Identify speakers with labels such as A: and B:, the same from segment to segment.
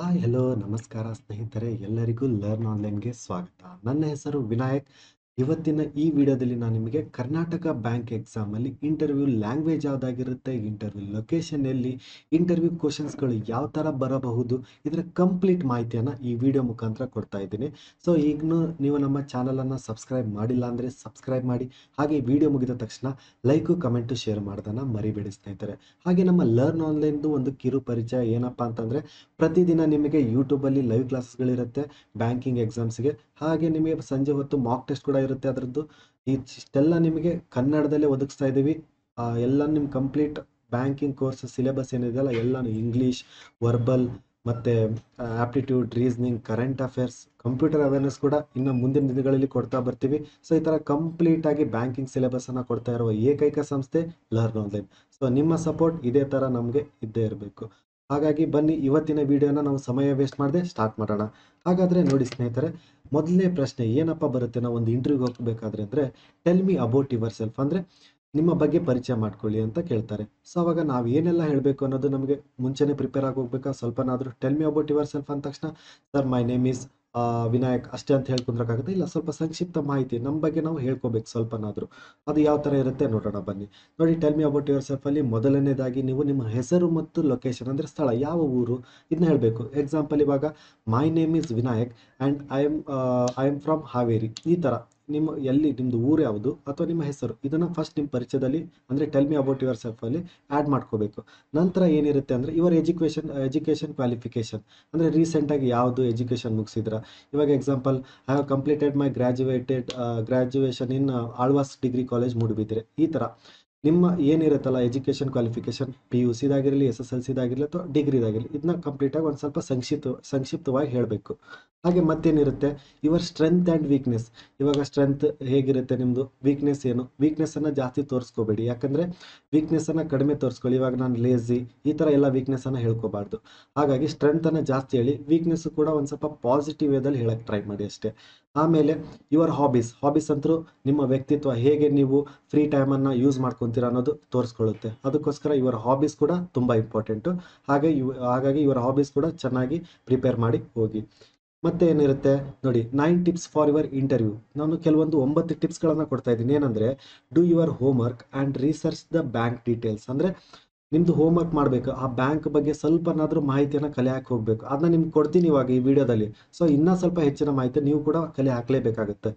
A: hi hello ನಮಸ್ಕಾರ ಸ್ನೇಹಿತರೆ ಎಲ್ಲರಿಗೂ ಲರ್ನ್ ಆನ್ಲೈನ್ಗೆ ಸ್ವಾಗತ ನನ್ನ ಹೆಸರು ವಿನಾಯಕ್ ಇವತ್ತಿನ ಈ ವಿಡಿಯೋದಲ್ಲಿ ನಾನು ನಿಮಗೆ ಕರ್ನಾಟಕ ಬ್ಯಾಂಕ್ ಎಕ್ಸಾಮಲ್ಲಿ ಇಂಟರ್ವ್ಯೂ ಲ್ಯಾಂಗ್ವೇಜ್ ಯಾವುದಾಗಿರುತ್ತೆ ಇಂಟರ್ವ್ಯೂ ಲೊಕೇಶನ್ ಎಲ್ಲಿ ಇಂಟರ್ವ್ಯೂ ಕ್ವಶನ್ಸ್ಗಳು ಯಾವ ಥರ ಬರಬಹುದು ಇದರ ಕಂಪ್ಲೀಟ್ ಮಾಹಿತಿಯನ್ನು ಈ ವಿಡಿಯೋ ಮುಖಾಂತರ ಕೊಡ್ತಾ ಇದ್ದೀನಿ ಸೊ ಈಗಲೂ ನೀವು ನಮ್ಮ ಚಾನಲನ್ನು ಸಬ್ಸ್ಕ್ರೈಬ್ ಮಾಡಿಲ್ಲ ಅಂದರೆ ಸಬ್ಸ್ಕ್ರೈಬ್ ಮಾಡಿ ಹಾಗೆ ಈ ವಿಡಿಯೋ ಮುಗಿದ ತಕ್ಷಣ ಲೈಕು ಕಮೆಂಟು ಶೇರ್ ಮಾಡೋದನ್ನು ಮರಿಬೇಡಿ ಸ್ನೇಹಿತರೆ ಹಾಗೆ ನಮ್ಮ ಲರ್ನ್ ಆನ್ಲೈನ್ದು ಒಂದು ಕಿರು ಪರಿಚಯ ಏನಪ್ಪ ಅಂತಂದರೆ ಪ್ರತಿದಿನ ನಿಮಗೆ ಯೂಟ್ಯೂಬಲ್ಲಿ ಲೈವ್ ಕ್ಲಾಸ್ಗಳಿರುತ್ತೆ ಬ್ಯಾಂಕಿಂಗ್ ಎಕ್ಸಾಮ್ಸ್ಗೆ ಹಾಗೆ ನಿಮಗೆ ಸಂಜೆ ಹೊತ್ತು ಮಾಕ್ ಟೆಸ್ಟ್ ಕೂಡ ಇರುತ್ತೆ ಅದರದ್ದು ಇಷ್ಟೆಲ್ಲ ನಿಮಗೆ ಕನ್ನಡದಲ್ಲೇ ಒದಗಿಸ್ತಾ ಇದ್ದೀವಿ ಆ, ಎಲ್ಲ ನಿಮ್ಮ ಕಂಪ್ಲೀಟ್ ಬ್ಯಾಂಕಿಂಗ್ ಕೋರ್ಸ್ ಸಿಲೆಬಸ್ ಏನಿದೆಯಲ್ಲ ಎಲ್ಲನೂ ಇಂಗ್ಲೀಷ್ ವರ್ಬಲ್ ಮತ್ತು aptitude reasoning current affairs computer awareness ಕೂಡ ಇನ್ನು ಮುಂದಿನ ದಿನಗಳಲ್ಲಿ ಕೊಡ್ತಾ ಬರ್ತೀವಿ ಸೊ ಈ ಥರ ಕಂಪ್ಲೀಟಾಗಿ ಬ್ಯಾಂಕಿಂಗ್ ಸಿಲೆಬಸನ್ನು ಕೊಡ್ತಾ ಇರುವ ಏಕೈಕ ಸಂಸ್ಥೆ ಲರ್ನ್ ಆನ್ಲೈನ್ ಸೊ ನಿಮ್ಮ ಸಪೋರ್ಟ್ ಇದೇ ಥರ ನಮಗೆ ಇದ್ದೇ ಇರಬೇಕು ಹಾಗಾಗಿ ಬನ್ನಿ ಇವತ್ತಿನ ವಿಡಿಯೋನ ನಾವು ಸಮಯ ವೇಸ್ಟ್ ಮಾಡದೆ ಸ್ಟಾರ್ಟ್ ಮಾಡೋಣ ಹಾಗಾದರೆ ನೋಡಿ ಸ್ನೇಹಿತರೆ ಮೊದಲನೇ ಪ್ರಶ್ನೆ ಏನಪ್ಪ ಬರುತ್ತೆ ನಾವು ಒಂದು ಇಂಟರ್ವ್ಯೂಗೆ ಹೋಗಬೇಕಾದ್ರೆ ಅಂದರೆ tell me about yourself ಅಂದರೆ ನಿಮ್ಮ ಬಗ್ಗೆ ಪರಿಚಯ ಮಾಡ್ಕೊಳ್ಳಿ ಅಂತ ಕೇಳ್ತಾರೆ ಸೊ ಅವಾಗ ನಾವು ಏನೆಲ್ಲ ಹೇಳಬೇಕು ಅನ್ನೋದು ನಮಗೆ ಮುಂಚೆನೇ ಪ್ರಿಪೇರ್ ಆಗಿ ಹೋಗ್ಬೇಕಾ ಸ್ವಲ್ಪನಾದರೂ tell me about yourself ಅಂದ ತಕ್ಷಣ sir my name is Vinayak ಅಷ್ಟೇ ಅಂತ ಹೇಳ್ಕೊಂಡ್ರಕ್ಕಾಗುತ್ತೆ ಇಲ್ಲ ಸ್ವಲ್ಪ ಸಂಕ್ಷಿಪ್ತ ಮಾಹಿತಿ ನಮ್ಮ ಬಗ್ಗೆ ನಾವು ಹೇಳ್ಕೋಬೇಕು ಸ್ವಲ್ಪನಾದರೂ ಅದು ಯಾವ ಥರ ಇರುತ್ತೆ ನೋಡೋಣ ಬನ್ನಿ ನೋಡಿ ಟೆಲ್ ಮಿ ಅಬೌಟ್ ಯುವರ್ ಸೆಲ್ಫಲ್ಲಿ ಮೊದಲನೇದಾಗಿ ನೀವು ನಿಮ್ಮ ಹೆಸರು ಮತ್ತು ಲೊಕೇಶನ್ ಅಂದರೆ ಸ್ಥಳ ಯಾವ ಊರು ಇದನ್ನ ಹೇಳಬೇಕು ಎಕ್ಸಾಂಪಲ್ ಇವಾಗ my name is Vinayak and I am I am from Haveri ಈ ಥರ ನಿಮ್ಮ ಎಲ್ಲಿ ನಿಮ್ಮದು ಊರು ಯಾವುದು ಅಥವಾ ನಿಮ್ಮ ಹೆಸರು ಇದನ್ನು ಫಸ್ಟ್ ನಿಮ್ಮ ಪರಿಚಯದಲ್ಲಿ ಅಂದರೆ ಟೆಲ್ ಮಿ ಅಬೌಟ್ ಯುವರ್ ಸೆಲ್ಫಲ್ಲಿ ಆ್ಯಡ್ ಮಾಡ್ಕೋಬೇಕು ನಂತರ ಏನಿರುತ್ತೆ ಅಂದರೆ ಇವರ್ ಎಜುಕೇಷನ್ ಎಜುಕೇಷನ್ ಕ್ವಾಲಿಫಿಕೇಷನ್ ಅಂದರೆ ರೀಸೆಂಟಾಗಿ ಯಾವುದು ಎಜುಕೇಷನ್ ಮುಗಿಸಿದ್ರ ಇವಾಗ example I have completed my graduated graduation in Alvas degree college Moodbidri ಈ ಥರ ನಿಮ್ಮ ಏನಿರುತ್ತಲ್ಲ ಎಜುಕೇಷನ್ ಕ್ವಾಲಿಫಿಕೇಷನ್ ಪಿ ಯು ಸಿದಾಗಿರಲಿ ಎಸ್ ಎಸ್ ಎಲ್ ಸಿದಾಗಿರಲಿ ಅಥವಾ ಡಿಗ್ರಿದಾಗಿರಲಿ ಇದನ್ನ ಕಂಪ್ಲೀಟಾಗಿ ಒಂದು ಸ್ವಲ್ಪ ಸಂಕ್ಷಿಪ್ತ ಸಂಕ್ಷಿಪ್ತವಾಗಿ ಹೇಳಬೇಕು ಹಾಗೆ ಮತ್ತೇನಿರುತ್ತೆ ಯುವರ್ ಸ್ಟ್ರೆಂತ್ ಆ್ಯಂಡ್ ವೀಕ್ನೆಸ್ ಇವಾಗ ಸ್ಟ್ರೆಂತ್ ಹೇಗಿರುತ್ತೆ ನಿಮ್ಮದು ವೀಕ್ನೆಸ್ ಏನು ವೀಕ್ನೆಸ್ಸನ್ನು ಜಾಸ್ತಿ ತೋರಿಸ್ಕೋಬೇಡಿ ಯಾಕಂದರೆ ವೀಕ್ನೆಸ್ಸನ್ನು ಕಡಿಮೆ ತೋರಿಸ್ಕೊಳ್ಳಿ ಇವಾಗ ನಾನು ಲೇಝಿ ಈ ಥರ ಎಲ್ಲ ವೀಕ್ನೆಸ್ಸನ್ನು ಹೇಳ್ಕೋಬಾರ್ದು ಹಾಗಾಗಿ ಸ್ಟ್ರೆಂತನ್ನು ಜಾಸ್ತಿ ಹೇಳಿ ವೀಕ್ನೆಸ್ ಕೂಡ ಒಂದು ಸ್ವಲ್ಪ ಪಾಸಿಟಿವ್ ವೇದಲ್ಲಿ ಹೇಳಕ್ಕೆ ಟ್ರೈ ಮಾಡಿ ಅಷ್ಟೇ ಆಮೇಲೆ ಯುವರ್ ಹಾಬೀಸ್ ಹಾಬೀಸ್ ಅಂತರೂ ನಿಮ್ಮ ವ್ಯಕ್ತಿತ್ವ ಹೇಗೆ ನೀವು ಫ್ರೀ ಟೈಮನ್ನು ಯೂಸ್ ಮಾಡ್ಕೊತೀರ ಅನ್ನೋದು ತೋರಿಸ್ಕೊಳ್ಳುತ್ತೆ ಅದಕ್ಕೋಸ್ಕರ ಇವರ ಹಾಬೀಸ್ ಕೂಡ ತುಂಬ ಇಂಪಾರ್ಟೆಂಟು ಹಾಗೆ ಇವ್ ಹಾಗಾಗಿ ಇವರ ಹಾಬೀಸ್ ಕೂಡ ಚೆನ್ನಾಗಿ ಪ್ರಿಪೇರ್ ಮಾಡಿ ಹೋಗಿ ಮತ್ತೆ ಏನಿರುತ್ತೆ ನೋಡಿ nine tips for your interview ನಾನು ಕೆಲವೊಂದು ಒಂಬತ್ತು ಟಿಪ್ಸ್ಗಳನ್ನು ಕೊಡ್ತಾ ಇದ್ದೀನಿ ಏನಂದರೆ do your homework and research the bank details ಅಂದರೆ ನಿಮ್ಮದು ಹೋಮ್ವರ್ಕ್ ಮಾಡಬೇಕು ಆ ಬ್ಯಾಂಕ್ ಬಗ್ಗೆ ಸ್ವಲ್ಪನಾದರೂ ಮಾಹಿತಿಯನ್ನು ಕಲೆ ಹಾಕಿ ಹೋಗಬೇಕು ಅದನ್ನ ನಿಮ್ಗೆ ಕೊಡ್ತೀನಿ ಇವಾಗ ಈ ವಿಡಿಯೋದಲ್ಲಿ ಸೊ ಇನ್ನೂ ಸ್ವಲ್ಪ ಹೆಚ್ಚಿನ ಮಾಹಿತಿ ನೀವು ಕೂಡ ಕಲೆ ಹಾಕಲೇಬೇಕಾಗುತ್ತೆ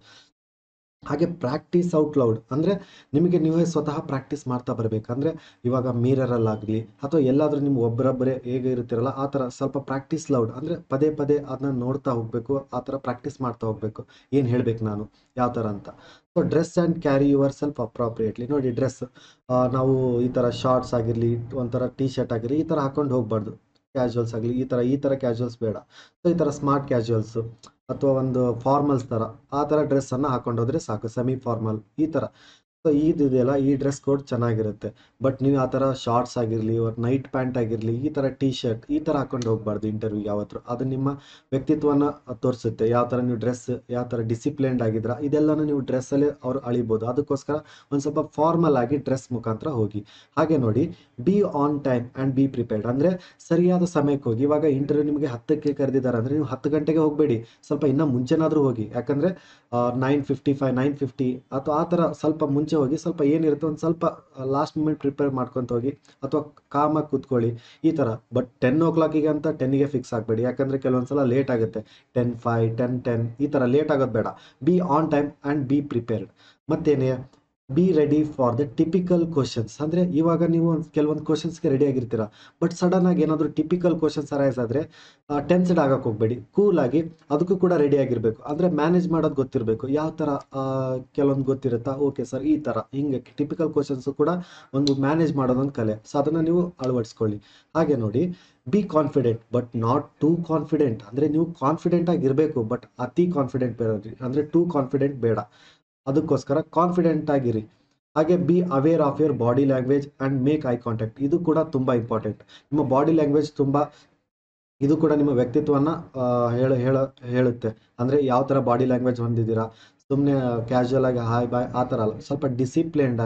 A: ಹಾಗೆ ಪ್ರಾಕ್ಟೀಸ್ ಔಟ್ ಲೌಡ್ ಅಂದರೆ ನಿಮಗೆ ನೀವೇ ಸ್ವತಃ ಪ್ರಾಕ್ಟೀಸ್ ಮಾಡ್ತಾ ಬರಬೇಕು ಅಂದರೆ ಇವಾಗ ಮಿರರಲ್ಲಾಗಲಿ ಅಥವಾ ಎಲ್ಲಾದರೂ ನಿಮ್ಮ ಒಬ್ಬರೊಬ್ಬರೇ ಹೇಗೆ ಇರ್ತಿರಲ್ಲ ಆ ಥರ ಸ್ವಲ್ಪ ಪ್ರಾಕ್ಟೀಸ್ ಲೌಡ್ ಅಂದರೆ ಪದೇ ಪದೇ ಅದನ್ನ ನೋಡ್ತಾ ಹೋಗಬೇಕು ಆ ಥರ ಪ್ರಾಕ್ಟೀಸ್ ಮಾಡ್ತಾ ಹೋಗಬೇಕು ಏನು ಹೇಳಬೇಕು ನಾನು ಯಾವ ಥರ ಅಂತ so dress and carry yourself appropriately ನೋಡಿ ಡ್ರೆಸ್ ನಾವು ಈ ಥರ ಶಾರ್ಟ್ಸ್ ಆಗಿರಲಿ ಒಂಥರ ಟೀ ಶರ್ಟ್ ಆಗಿರಲಿ ಈ ಥರ ಹಾಕೊಂಡು ಹೋಗಬಾರ್ದು ಕ್ಯಾಶುವಲ್ಸ್ ಆಗಲಿ ಈ ಥರ ಈ ಥರ ಕ್ಯಾಶುವಲ್ಸ್ ಬೇಡ ಸೊ ಈ ಥರ ಸ್ಮಾರ್ಟ್ ಕ್ಯಾಶುವಲ್ಸು ಅಥವಾ ಒಂದು ಫಾರ್ಮಲ್ಸ್ ಥರ ಆ ಥರ ಡ್ರೆಸ್ಸನ್ನು ಹಾಕೊಂಡೋದ್ರೆ ಸಾಕು ಸೆಮಿ ಫಾರ್ಮಲ್ ಈ ಥರ ಸೊ ಇದೆಯಲ್ಲ ಈ ಡ್ರೆಸ್ ಕೋಡ್ ಚೆನ್ನಾಗಿರುತ್ತೆ ಬಟ್ ನೀವು ಆ ಥರ ಶಾರ್ಟ್ಸ್ ಆಗಿರಲಿ ನೈಟ್ ಪ್ಯಾಂಟ್ ಆಗಿರಲಿ ಈ ಥರ ಟೀ ಶರ್ಟ್ ಈ ಥರ ಹಾಕೊಂಡು ಹೋಗಬಾರ್ದು ಇಂಟರ್ವ್ಯೂ ಯಾವತ್ತೂ ಅದು ನಿಮ್ಮ ವ್ಯಕ್ತಿತ್ವನ ತೋರಿಸುತ್ತೆ ಯಾವ ಥರ ನೀವು ಡ್ರೆಸ್ ಯಾವ ಥರ ಡಿಸಿಪ್ಲಿನ್ಡ್ ಆಗಿದ್ರ ಇದೆಲ್ಲನೂ ನೀವು ಡ್ರೆಸ್ಸಲ್ಲೇ ಅವ್ರು ಅಳಿಬೋದು ಅದಕ್ಕೋಸ್ಕರ ಒಂದು ಸ್ವಲ್ಪ ಫಾರ್ಮಲ್ ಆಗಿ ಡ್ರೆಸ್ ಮುಖಾಂತರ ಹೋಗಿ ಹಾಗೆ ನೋಡಿ be on time and be prepared ಅಂದರೆ ಸರಿಯಾದ ಸಮಯಕ್ಕೆ ಹೋಗಿ ಇವಾಗ ಇಂಟರ್ವ್ಯೂ ನಿಮಗೆ ಹತ್ತಕ್ಕೆ ಕರೆದಿದ್ದಾರೆ ಅಂದರೆ ನೀವು ಹತ್ತು ಗಂಟೆಗೆ ಹೋಗಬೇಡಿ ಸ್ವಲ್ಪ ಇನ್ನೂ ಮುಂಚೆನಾದರೂ ಹೋಗಿ ಯಾಕಂದರೆ nine fifty five nine fifty ಅಥವಾ ಆ ಥರ ಸ್ವಲ್ಪ ಮುಂಚೆ ಹೋಗಿ ಸ್ವಲ್ಪ ಏನಿರುತ್ತೆ ಒಂದು ಸ್ವಲ್ಪ ಲಾಸ್ಟ್ ಮೂಮೆಂಟ್ ಪ್ರಿಪೇರ್ ಮಾಡ್ಕೊತ ಹೋಗಿ ಅಥವಾ ಕಾಮಾಗಿ ಕೂತ್ಕೊಳ್ಳಿ ಈ ಥರ ಬಟ್ ಟೆನ್ ಓ ಕ್ಲಾಕಿಗೆ ಅಂತ ಟೆನ್ನಿಗೆ ಫಿಕ್ಸ್ ಆಗಬೇಡಿ ಯಾಕಂದರೆ ಕೆಲವೊಂದ್ಸಲ ಲೇಟ್ ಆಗುತ್ತೆ ಟೆನ್ ಫೈವ್ ಟೆನ್ ಟೆನ್ ಈ ಥರ ಲೇಟ್ ಆಗೋದು ಬೇಡ be on time and be prepared ಮತ್ತೇನೆ be ready for the typical questions ಅಂದರೆ ಇವಾಗ ನೀವು ಒಂದು ಕೆಲವೊಂದು ಕ್ವಶನ್ಸ್ಗೆ ರೆಡಿ ಆಗಿರ್ತೀರ ಬಟ್ ಸಡನ್ ಆಗಿ ಏನಾದರೂ ಟಿಪಿಕಲ್ ಕ್ವಶನ್ಸ್ ಅರೈಸ್ ಆದರೆ ಟೆನ್ಸ್ಡ್ ಆಗಕ್ಕೆ ಹೋಗಬೇಡಿ ಕೂಲ್ ಆಗಿ ಅದಕ್ಕೂ ಕೂಡ ರೆಡಿ ಆಗಿರಬೇಕು ಅಂದರೆ ಮ್ಯಾನೇಜ್ ಮಾಡೋದು ಗೊತ್ತಿರಬೇಕು ಯಾವ ಥರ ಕೆಲವೊಂದು ಗೊತ್ತಿರುತ್ತಾ ಓಕೆ ಸರ್ ಈ ಥರ ಹಿಂಗೆ ಟಿಪಿಕಲ್ ಕ್ವಶನ್ಸು ಕೂಡ ಒಂದು ಮ್ಯಾನೇಜ್ ಮಾಡೋದೊಂದು ಕಲೆ ಸೊ ಅದನ್ನು ನೀವು ಅಳವಡಿಸ್ಕೊಳ್ಳಿ ಹಾಗೆ ನೋಡಿ be confident but not too confident ಅಂದರೆ ನೀವು ಕಾನ್ಫಿಡೆಂಟ್ ಆಗಿರಬೇಕು ಬಟ್ ಅತಿ ಕಾನ್ಫಿಡೆಂಟ್ ಬೇಡ ಅಂದರೆ ಟೂ ಕಾನ್ಫಿಡೆಂಟ್ ಬೇಡ ಅದಕ್ಕೋಸ್ಕರ ಕಾನ್ಫಿಡೆಂಟ್ ಆಗಿರಿ ಹಾಗೆ be aware of your body language and make eye contact ಇದು ಕೂಡ ತುಂಬ ಇಂಪಾರ್ಟೆಂಟ್ ನಿಮ್ಮ ಬಾಡಿ ಲ್ಯಾಂಗ್ವೇಜ್ ತುಂಬ ಇದು ಕೂಡ ನಿಮ್ಮ ವ್ಯಕ್ತಿತ್ವವನ್ನು ಹೇಳ ಹೇಳ ಹೇಳುತ್ತೆ ಅಂದರೆ ಯಾವ ಥರ ಬಾಡಿ ಲ್ಯಾಂಗ್ವೇಜ್ ಹೊಂದಿದ್ದೀರಾ ಸುಮ್ಮನೆ ಕ್ಯಾಶುವಲ್ ಆಗಿ ಹಾಯ್ ಬಾಯ್ ಆ ಥರ ಅಲ್ಲ ಸ್ವಲ್ಪ ಡಿಸಿಪ್ಲಿನ್ಡ್ ಆಗಿ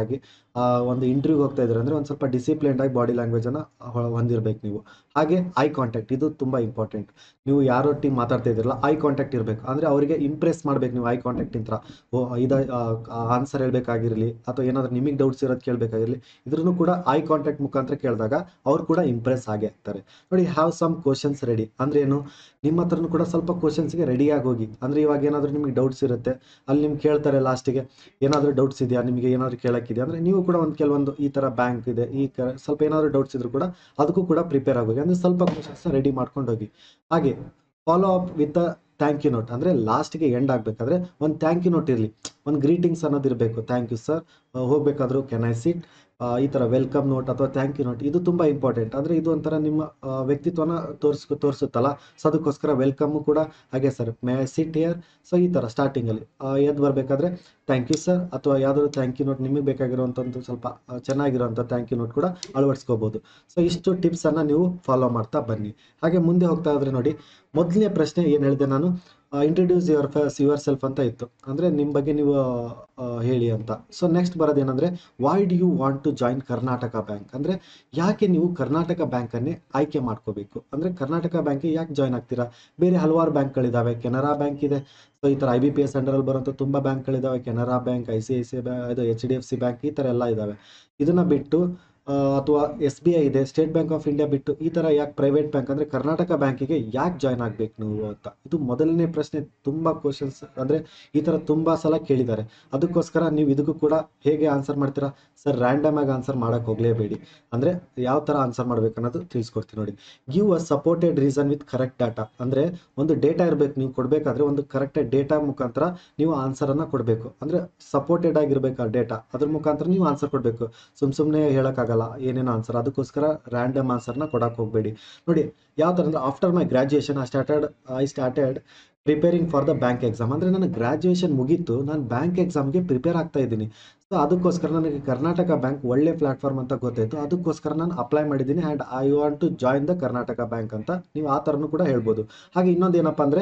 A: ಆ, ಒಂದು ಇಂಟರ್ವ್ಯೂಗೆ ಹೋಗ್ತಾ ಇದ್ದಾರೆ ಅಂದರೆ ಒಂದು ಸ್ವಲ್ಪ ಡಿಸಿಪ್ಲಿನ್ಡ್ ಆಗಿ ಬಾಡಿ ಲ್ಯಾಂಗ್ವೇಜನ್ನು ಹೊಂದಿರಬೇಕು ನೀವು ಹಾಗೆ ಐ ಕಾಂಟ್ಯಾಕ್ಟ್ ಇದು ತುಂಬ ಇಂಪಾರ್ಟೆಂಟ್ ನೀವು ಯಾರೊಟ್ಟಿಗೆ ಮಾತಾಡ್ತಾ ಇದ್ದೀರಲ್ಲ ಐ ಕಾಂಟ್ಯಾಕ್ಟ್ ಇರಬೇಕು ಅಂದರೆ ಅವರಿಗೆ ಇಂಪ್ರೆಸ್ ಮಾಡಬೇಕು ನೀವು ಐ ಕಾಂಟ್ಯಾಕ್ಟ್ ಇಂತ್ರ ಓ ಇದು ಆನ್ಸರ್ ಹೇಳಬೇಕಾಗಿರಲಿ ಅಥವಾ ಏನಾದರೂ ನಿಮಗೆ ಡೌಟ್ಸ್ ಇರೋದು ಕೇಳಬೇಕಾಗಿರಲಿ ಇದ್ರೂ ಕೂಡ ಐ ಕಾಂಟ್ಯಾಕ್ಟ್ ಮುಖಾಂತರ ಕೇಳಿದಾಗ ಅವ್ರು ಕೂಡ ಇಂಪ್ರೆಸ್ ಆಗೇ ಆಗ್ತಾರೆ ನೋಡಿ ಹ್ಯಾವ್ ಸಮ್ ಕ್ವಶನ್ಸ್ ರೆಡಿ ಅಂದ್ರೆ ಏನು ನಿಮ್ಮ ಹತ್ರನೂ ಕೂಡ ಸ್ವಲ್ಪ ಕ್ವಶನ್ಸ್ಗೆ ರೆಡಿಯಾಗಿ ಹೋಗಿ ಅಂದರೆ ಇವಾಗ ಏನಾದರೂ ನಿಮಗೆ ಡೌಟ್ಸ್ ಇರುತ್ತೆ ಅಲ್ಲಿ ನಿಮ್ಗೆ ಕೇಳ್ತಾರೆ ಲಾಸ್ಟಿಗೆ ಏನಾದರೂ ಡೌಟ್ಸ್ ಇದೆಯಾ ನಿಮಗೆ ಏನಾದರೂ ಕೇಳೋಕ್ಕಿದೆಯಾ ಅಂದರೆ ನೀವು ಕೂಡ ಒಂದು ಕೆಲವೊಂದು ಈ ಥರ ಬ್ಯಾಂಕ್ ಇದೆ ಈ ಕ ಸ್ವಲ್ಪ ಏನಾದರೂ ಡೌಟ್ಸ್ ಇದ್ರೂ ಕೂಡ ಅದಕ್ಕೂ ಕೂಡ ಪ್ರಿಪೇರ್ ಆಗೋಗಿ ಅಂದರೆ ಸ್ವಲ್ಪ ಕ್ವಶನ್ಸ್ ರೆಡಿ ಮಾಡ್ಕೊಂಡು ಹೋಗಿ ಹಾಗೆ follow up with thank you note ಅಂದರೆ ಲಾಸ್ಟ್ಗೆ ಎಂಡ್ ಆಗಬೇಕಾದ್ರೆ ಒಂದು ಥ್ಯಾಂಕ್ ಯು ನೋಟ್ ಇರಲಿ ಒಂದು ಗ್ರೀಟಿಂಗ್ಸ್ ಅನ್ನೋದು ಇರಬೇಕು ಥ್ಯಾಂಕ್ ಯು ಸರ್ ಹೋಗಬೇಕಾದ್ರೂ ಕೆನ್ ಐ ಸಿಟ್ ಈ ಥರ ವೆಲ್ಕಮ್ ನೋಟ್ ಅಥವಾ ಥ್ಯಾಂಕ್ ಯು ನೋಟ್ ಇದು ತುಂಬ ಇಂಪಾರ್ಟೆಂಟ್ ಅಂದರೆ ಇದು ಒಂಥರ ನಿಮ್ಮ ಆ, ವ್ಯಕ್ತಿತ್ವನ ತೋರಿಸ್ ತೋರಿಸುತ್ತಲ್ಲ ಸೊ ಅದಕ್ಕೋಸ್ಕರ ವೆಲ್ಕಮ್ಮು ಕೂಡ ಹಾಗೆ sir may I sit here so ಈ ಥರ ಸ್ಟಾರ್ಟಿಂಗಲ್ಲಿ ಎದ್ದು ಬರಬೇಕಾದ್ರೆ ಥ್ಯಾಂಕ್ ಯು ಸರ್ ಅಥವಾ ಯಾವುದಾದ್ರು ಥ್ಯಾಂಕ್ ಯು ನೋಟ್ ನಿಮಗೆ ಬೇಕಾಗಿರುವಂಥದ್ದು ಸ್ವಲ್ಪ ಆ, ಚೆನ್ನಾಗಿರುವಂಥ ಥ್ಯಾಂಕ್ ಯು ನೋಟ್ ಕೂಡ ಅಳವಡಿಸ್ಕೋಬೋದು ಸೊ ಇಷ್ಟು ಟಿಪ್ಸನ್ನು ನೀವು ಫಾಲೋ ಮಾಡ್ತಾ ಬನ್ನಿ ಹಾಗೆ ಮುಂದೆ ಹೋಗ್ತಾ ಇದ್ರೆ ನೋಡಿ ಮೊದಲನೇ ಪ್ರಶ್ನೆ ಏನು ಹೇಳಿದೆ ನಾನು introduce your face yourself ಅಂತ ಇತ್ತು ಅಂದರೆ ನಿಮ್ಮ ಬಗ್ಗೆ ನೀವು ಆ, ಹೇಳಿ ಅಂತ ಸೊ ನೆಕ್ಸ್ಟ್ ಬರೋದೇನೆಂದರೆ why do you want to join Karnataka bank ಅಂದರೆ ಯಾಕೆ ನೀವು ಕರ್ನಾಟಕ ಬ್ಯಾಂಕನ್ನೇ ಆಯ್ಕೆ ಮಾಡ್ಕೋಬೇಕು ಅಂದರೆ ಕರ್ನಾಟಕ ಬ್ಯಾಂಕಿಗೆ ಯಾಕೆ ಜಾಯ್ನ್ ಆಗ್ತೀರಾ ಬೇರೆ ಹಲವಾರು ಬ್ಯಾಂಕ್ಗಳಿದ್ದಾವೆ ಕೆನರಾ ಬ್ಯಾಂಕ್ ಇದೆ ಸೊ ಈ ಥರ ಐ ಬಿ ಪಿ ಎಸ್ ಅಂಡರಲ್ಲಿ ಬರುವಂಥ ತುಂಬ ಬ್ಯಾಂಕ್ಗಳಿದ್ದಾವೆ Canara bank I C I C bank ಇದು H D F C bank ಈ ಥರ ಎಲ್ಲ ಇದ್ದಾವೆ ಇದನ್ನು ಬಿಟ್ಟು ಆ, ಅಥವಾ ಎಸ್ ಬಿ ಐ ಇದೆ ಸ್ಟೇಟ್ ಬ್ಯಾಂಕ್ ಆಫ್ ಇಂಡಿಯಾ ಬಿಟ್ಟು ಈ ಥರ ಯಾಕೆ ಪ್ರೈವೇಟ್ ಬ್ಯಾಂಕ್ ಅಂದರೆ ಕರ್ನಾಟಕ ಬ್ಯಾಂಕಿಗೆ ಯಾಕೆ ಜಾಯ್ನ್ ಆಗಬೇಕು ನೀವು ಅಂತ ಇದು ಮೊದಲನೇ ಪ್ರಶ್ನೆ ತುಂಬ ಕ್ವಶನ್ಸ್ ಅಂದರೆ ಈ ಥರ ತುಂಬ ಸಲ ಕೇಳಿದ್ದಾರೆ ಅದಕ್ಕೋಸ್ಕರ ನೀವು ಇದಕ್ಕೂ ಕೂಡ ಹೇಗೆ ಆನ್ಸರ್ ಮಾಡ್ತೀರಾ ಸರ್ ರ್ಯಾಂಡಮ್ ಆಗಿ ಆನ್ಸರ್ ಮಾಡೋಕ್ಕೆ ಹೋಗಲೇಬೇಡಿ ಅಂದರೆ ಯಾವ ಥರ ಆನ್ಸರ್ ಮಾಡ್ಬೇಕು ಅನ್ನೋದು ತಿಳಿಸ್ಕೊಡ್ತೀನಿ ನೋಡಿ give a supported reason with correct data ಅಂದರೆ ಒಂದು ಡೇಟಾ ಇರಬೇಕು ನೀವು ಕೊಡಬೇಕಾದ್ರೆ ಒಂದು ಕರೆಕ್ಟೆಡ್ ಡೇಟಾ ಮುಖಾಂತರ ನೀವು ಆನ್ಸರನ್ನು ಕೊಡಬೇಕು ಅಂದರೆ ಸಪೋರ್ಟೆಡ್ ಆಗಿರ್ಬೇಕು ಆ ಡೇಟಾ ಅದ್ರ ಮುಖಾಂತರ ನೀವು ಆನ್ಸರ್ ಕೊಡಬೇಕು ಸುಮ್ಮ ಸುಮ್ಮನೆ ಹೇಳೋಕ್ಕಾಗಲ್ಲ ಏನೇನು ಆನ್ಸರ್ ಅದಕ್ಕೋಸ್ಕರ ರ್ಯಾಂಡಮ್ ಆನ್ಸರ್ನ ಕೊಡಕ್ಕೆ ಹೋಗಬೇಡಿ ನೋಡಿ ಯಾವ ಥರ ಅಂದರೆ after my graduation I started I started preparing for the bank exam ಅಂದರೆ ನನ್ನ ಗ್ರ್ಯಾಜುಯೇಷನ್ ಮುಗೀತು ನಾನು ಬ್ಯಾಂಕ್ ಎಕ್ಸಾಮ್ಗೆ ಪ್ರಿಪೇರ್ ಆಗ್ತಾ ಇದ್ದೀನಿ ಸೊ ಅದಕ್ಕೋಸ್ಕರ ನನಗೆ ಕರ್ನಾಟಕ ಬ್ಯಾಂಕ್ ಒಳ್ಳೆ ಪ್ಲಾಟ್ಫಾರ್ಮ್ ಅಂತ ಗೊತ್ತಾಯಿತು ಅದಕ್ಕೋಸ್ಕರ ನಾನು ಅಪ್ಲೈ ಮಾಡಿದ್ದೀನಿ and I want to join the Karnataka bank ಅಂತ ನೀವು ಆ ಥರನೂ ಕೂಡ ಹೇಳ್ಬೋದು ಹಾಗೆ ಇನ್ನೊಂದು ಏನಪ್ಪ ಅಂದರೆ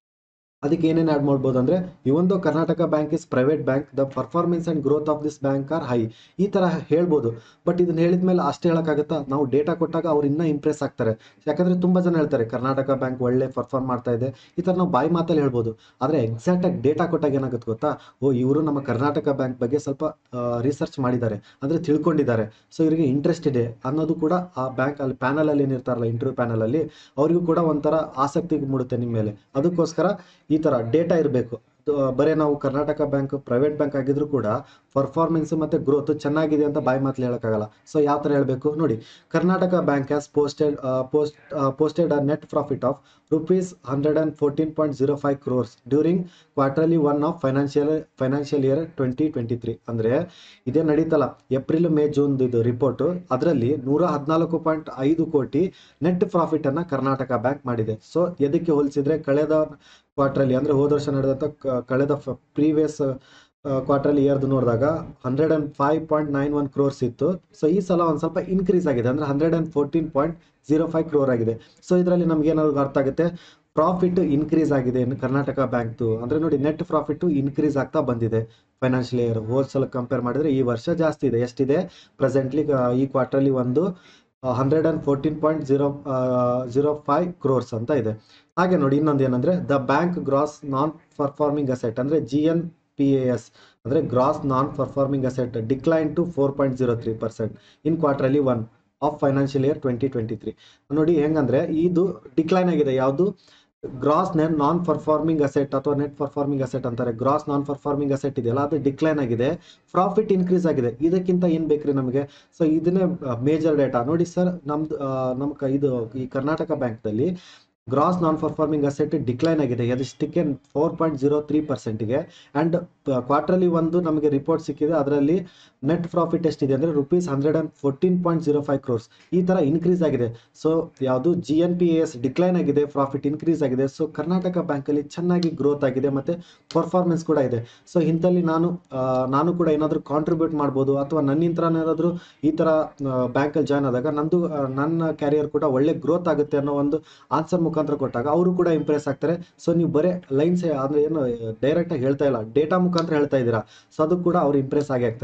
A: ಅದಕ್ಕೆ ಏನೇನು ಆ್ಯಡ್ ಮಾಡ್ಬೋದು ಅಂದರೆ ಇವೊಂದು Karnataka bank is private bank the performance and growth of this bank are high ಈ ಥರ ಹೇಳ್ಬೋದು ಬಟ್ ಇದನ್ನ ಹೇಳಿದ ಮೇಲೆ ಅಷ್ಟೇ ಹೇಳೋಕ್ಕಾಗತ್ತಾ ನಾವು ಡೇಟಾ ಕೊಟ್ಟಾಗ ಅವ್ರು ಇನ್ನೂ ಇಂಪ್ರೆಸ್ ಆಗ್ತಾರೆ ಯಾಕಂದರೆ ತುಂಬ ಜನ ಹೇಳ್ತಾರೆ ಕರ್ನಾಟಕ ಬ್ಯಾಂಕ್ ಒಳ್ಳೆ ಪರ್ಫಾರ್ಮ್ ಮಾಡ್ತಾ ಇದೆ ಈ ಥರ ನಾವು ಬಾಯಿ ಮಾತಲ್ಲಿ ಹೇಳ್ಬೋದು ಆದರೆ ಎಕ್ಸಾಕ್ಟಾಗಿ ಡೇಟಾ ಕೊಟ್ಟಾಗ ಏನಾಗುತ್ತೆ ಗೊತ್ತಾ ಓ ಇವರು ನಮ್ಮ ಕರ್ನಾಟಕ ಬ್ಯಾಂಕ್ ಬಗ್ಗೆ ಸ್ವಲ್ಪ ರಿಸರ್ಚ್ ಮಾಡಿದ್ದಾರೆ ಅಂದರೆ ತಿಳ್ಕೊಂಡಿದ್ದಾರೆ ಸೊ ಇವರಿಗೆ ಇಂಟ್ರೆಸ್ಟ್ ಇದೆ ಅನ್ನೋದು ಕೂಡ ಆ ಬ್ಯಾಂಕ್ ಅಲ್ಲಿ ಪ್ಯಾನಲಲ್ಲಿ ಏನಿರ್ತಾರಲ್ಲ ಇಂಟರ್ವ್ಯೂ ಪ್ಯಾನಲಲ್ಲಿ ಅವರಿಗೂ ಕೂಡ ಒಂಥರ ಆಸಕ್ತಿ ಮೂಡುತ್ತೆ ನಿಮ್ಮ ಮೇಲೆ ಅದಕ್ಕೋಸ್ಕರ ಈ ಥರ ಡೇಟಾ ಇರಬೇಕು ಬರೀ ನಾವು ಕರ್ನಾಟಕ ಬ್ಯಾಂಕ್ ಪ್ರೈವೇಟ್ ಬ್ಯಾಂಕ್ ಆಗಿದ್ರು ಕೂಡ ಪರ್ಫಾರ್ಮೆನ್ಸ್ ಮತ್ತು ಗ್ರೋತ್ ಚೆನ್ನಾಗಿದೆ ಅಂತ ಬಾಯಿ ಮಾತಲ್ಲಿ ಹೇಳೋಕ್ಕಾಗಲ್ಲ ಸೊ ಯಾವ ಥರ ಹೇಳಬೇಕು ನೋಡಿ Karnataka bank has posted post posted a net profit of rupees hundred and fourteen point zero five crores during quarterly one of financial financial year twenty twenty three ಅಂದರೆ ಇದೇ ನಡೀತಲ್ಲ ಏಪ್ರಿಲ್ ಮೇ ಜೂನ್ ಇದು report ಅದರಲ್ಲಿ ನೂರ ಹದಿನಾಲ್ಕು point ಐದು ಕೋಟಿ net ಪ್ರಾಫಿಟನ್ನು ಕರ್ನಾಟಕ ಬ್ಯಾಂಕ್ ಮಾಡಿದೆ ಸೊ ಎದಕ್ಕೆ ಹೋಲಿಸಿದ್ರೆ ಕಳೆದ ಕ್ವಾರ್ಟ್ರಲ್ಲಿ ಅಂದರೆ ಹೋದ ವರ್ಷ ನಡೆದಂಥ ಕ- ಕಳೆದ ಪ್ರೀವಿಯಸ್ ಕ್ವಾರ್ಟರ್ಲಿ ಇಯರ್ದು ನೋಡಿದಾಗ hundred and five point nine one crores ಇತ್ತು ಸೊ ಈ ಸಲ ಒಂದು ಸ್ವಲ್ಪ ಇನ್ಕ್ರೀಸ್ ಆಗಿದೆ ಅಂದರೆ hundred and fourteen point zero five crore ಆಗಿದೆ ಸೊ ಇದರಲ್ಲಿ ನಮ್ಗೆ ಏನಾದ್ರು ಅರ್ಥ ಆಗುತ್ತೆ ಪ್ರಾಫಿಟ್ ಇನ್ಕ್ರೀಸ್ ಆಗಿದೆ ಇನ್ನು ಕರ್ನಾಟಕ ಬ್ಯಾಂಕ್ದು ಅಂದರೆ ನೋಡಿ ನೆಟ್ ಪ್ರಾಫಿಟ್ಟು ಇನ್ಕ್ರೀಸ್ ಆಗ್ತಾ ಬಂದಿದೆ ಫೈನಾನ್ಷಿಯಲ್ ಇಯರ್ ಹೋದ ಸಲ ಕಂಪೇರ್ ಮಾಡಿದರೆ ಈ ವರ್ಷ ಜಾಸ್ತಿ ಇದೆ ಎಷ್ಟಿದೆ ಪ್ರೆಸೆಂಟ್ಲಿ ಈ ಕ್ವಾರ್ಟರ್ಲಿ ಒಂದು hundred and fourteen point zero zero five crores ಅಂತ ಇದೆ ಹಾಗೆ ನೋಡಿ ಇನ್ನೊಂದು ಏನಂದರೆ the bank gross non performing asset ಅಂದರೆ G N P A S ಅಂದರೆ gross non performing asset decline to four point zero three percent in quarterly one of financial year twenty twenty three ನೋಡಿ ಹೆಂಗಂದ್ರೆ ಇದು decline ಆಗಿದೆ ಯಾವುದು gross net non performing asset ಅಥವಾ net performing asset ಅಂತಾರೆ gross non performing asset ಇದೆಯಲ್ಲ ಅದು decline ಆಗಿದೆ ಪ್ರಾಫಿಟ್ ಇನ್ಕ್ರೀಸ್ ಆಗಿದೆ ಇದಕ್ಕಿಂತ ಏನು ಬೇಕ್ರಿ ನಮಗೆ ಸೊ ಇದನ್ನೇ ಮೇಜರ್ ಡೇಟಾ ನೋಡಿ ಸರ್ ನಮ್ದು ನಮ್ಮ ಕ- ಇದು ಈ ಕರ್ನಾಟಕ ಬ್ಯಾಂಕ್ದಲ್ಲಿ gross non performing asset decline ಆಗಿದೆ ಎದಷ್ಟಕ್ಕೆ ಫೋರ್ ಪಾಯಿಂಟ್ ಜೀರೋ ತ್ರೀ ಪರ್ಸೆಂಟ್ಗೆ ಆ್ಯಂಡ್ ಕ್ವಾರ್ಟರ್ಲಿ ಒಂದು ನಮಗೆ ರಿಪೋರ್ಟ್ ಸಿಕ್ಕಿದೆ ಅದರಲ್ಲಿ ನೆಟ್ ಪ್ರಾಫಿಟ್ ಎಷ್ಟಿದೆ ಅಂದರೆ rupees hundred and fourteen point zero five crores ಈ ಥರ ಇನ್ಕ್ರೀಸ್ ಆಗಿದೆ ಸೊ ಯಾವುದು G N P S decline ಆಗಿದೆ ಪ್ರಾಫಿಟ್ ಇನ್ಕ್ರೀಸ್ ಆಗಿದೆ ಸೊ ಕರ್ನಾಟಕ ಬ್ಯಾಂಕಲ್ಲಿ ಚೆನ್ನಾಗಿ ಗ್ರೋತ್ ಆಗಿದೆ ಮತ್ತು ಪರ್ಫಾರ್ಮೆನ್ಸ್ ಕೂಡ ಇದೆ ಸೊ ಇಂಥಲ್ಲಿ ನಾನು ಆ, ನಾನು ಕೂಡ ಏನಾದರೂ ಕಾಂಟ್ರಿಬ್ಯೂಟ್ ಮಾಡ್ಬೋದು ಅಥವಾ ನನ್ನಿಂದ ಏನಾದರೂ ಈ ಥರ ಬ್ಯಾಂಕಲ್ಲಿ ಜಾಯ್ನ್ ಆದಾಗ ನಂದು ಆ, ನನ್ನ ಕ್ಯಾರಿಯರ್ ಕೂಡ ಒಳ್ಳೆ ಗ್ರೋತ್ ಆಗುತ್ತೆ ಅನ್ನೋ ಒಂದು ಆನ್ಸರ್ ಮುಖಾಂತರ ಕೊಟ್ಟಾಗ ಅವರು ಕೂಡ ಇಂಪ್ರೆಸ್ ಆಗ್ತಾರೆ ಸೊ ನೀವು ಬರೀ ಲೈನ್ಸ್ ಅಂದರೆ ಏನು ಡೈರೆಕ್ಟಾಗಿ ಹೇಳ್ತಾ ಇಲ್ಲ ಡೇಟಾ ಮುಖಾಂತರ ಹೇಳ್ತಾ ಇದ್ದೀರಾ ಸೊ ಅದು ಕೂಡ ಅವ್ರು ಇಂಪ್ರೆಸ್ ಆಗಿ ಆಗ್ತಾರೆ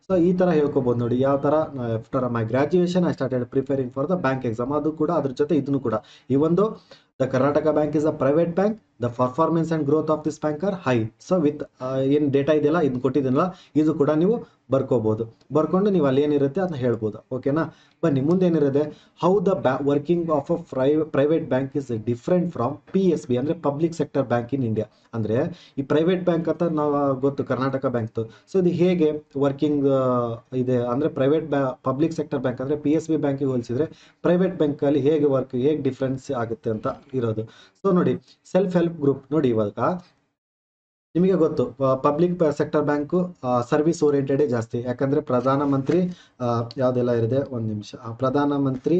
A: ಸೊ ಈ ಥರ ಹೇಳ್ಕೊಬೋದು ನೋಡಿ ಯಾವ ಥರ after my graduation I started preparing for the bank exam ಅದು ಕೂಡ ಅದ್ರ ಜೊತೆ ಇದನ್ನು ಕೂಡ ಈ ಒಂದು the Karnataka bank is a private bank the performance and growth of this bank are high so with ಏನು ಡೇಟಾ ಇದೆಯಲ್ಲ ಇದನ್ನ ಕೊಟ್ಟಿದ್ದೀನಲ್ಲ ಇದು ಕೂಡ ನೀವು ಬರ್ಕೋಬೋದು ಬರ್ಕೊಂಡು ನೀವು ಅಲ್ಲಿ ಏನಿರುತ್ತೆ ಅದನ್ನ ಹೇಳ್ಬೋದು ಓಕೆನಾ ಬನ್ನಿ ಮುಂದೆ ಏನಿರುತ್ತೆ ಹೌ ದ ಬ್ಯಾ ವರ್ಕಿಂಗ್ ಆಫ್ ಅ ಪ್ರೈ private bank is different from P S B ಅಂದರೆ public sector bank in India ಅಂದರೆ ಈ ಪ್ರೈವೇಟ್ ಬ್ಯಾಂಕ್ ಅಂತ ನಾವು ಗೊತ್ತು ಕರ್ನಾಟಕ ಬ್ಯಾಂಕ್ದು ಸೊ ಇದು ಹೇಗೆ ವರ್ಕಿಂಗ್ ಇದೆ ಅಂದರೆ ಪ್ರೈವೇಟ್ ಬ್ಯಾ ಪಬ್ಲಿಕ್ ಸೆಕ್ಟರ್ ಬ್ಯಾಂಕ್ ಅಂದರೆ ಪಿ ಎಸ್ ಬಿ ಬ್ಯಾಂಕಿಗೆ ಹೋಲಿಸಿದ್ರೆ ಪ್ರೈವೇಟ್ ಬ್ಯಾಂಕಲ್ಲಿ ಹೇಗೆ ವರ್ಕ್ ಹೇಗೆ ಡಿಫ್ರೆನ್ಸ್ ಆಗುತ್ತೆ ಅಂತ ಇರೋದು ಸೊ ನೋಡಿ ಸೆಲ್ಫ್ ಹೆಲ್ಪ್ ಗ್ರೂಪ್ ನೋಡಿ ಇವಾಗ ನಿಮಗೆ ಗೊತ್ತು ಪಬ್ಲಿಕ್ ಸೆಕ್ಟರ್ ಬ್ಯಾಂಕು ಸರ್ವಿಸ್ ಓರಿಯೆಂಟೆಡೇ ಜಾಸ್ತಿ ಯಾಕಂದರೆ ಪ್ರಧಾನಮಂತ್ರಿ ಆ, ಯಾವುದೆಲ್ಲ ಇದೆ ಒಂದು ನಿಮಿಷ ಆ, ಪ್ರಧಾನಮಂತ್ರಿ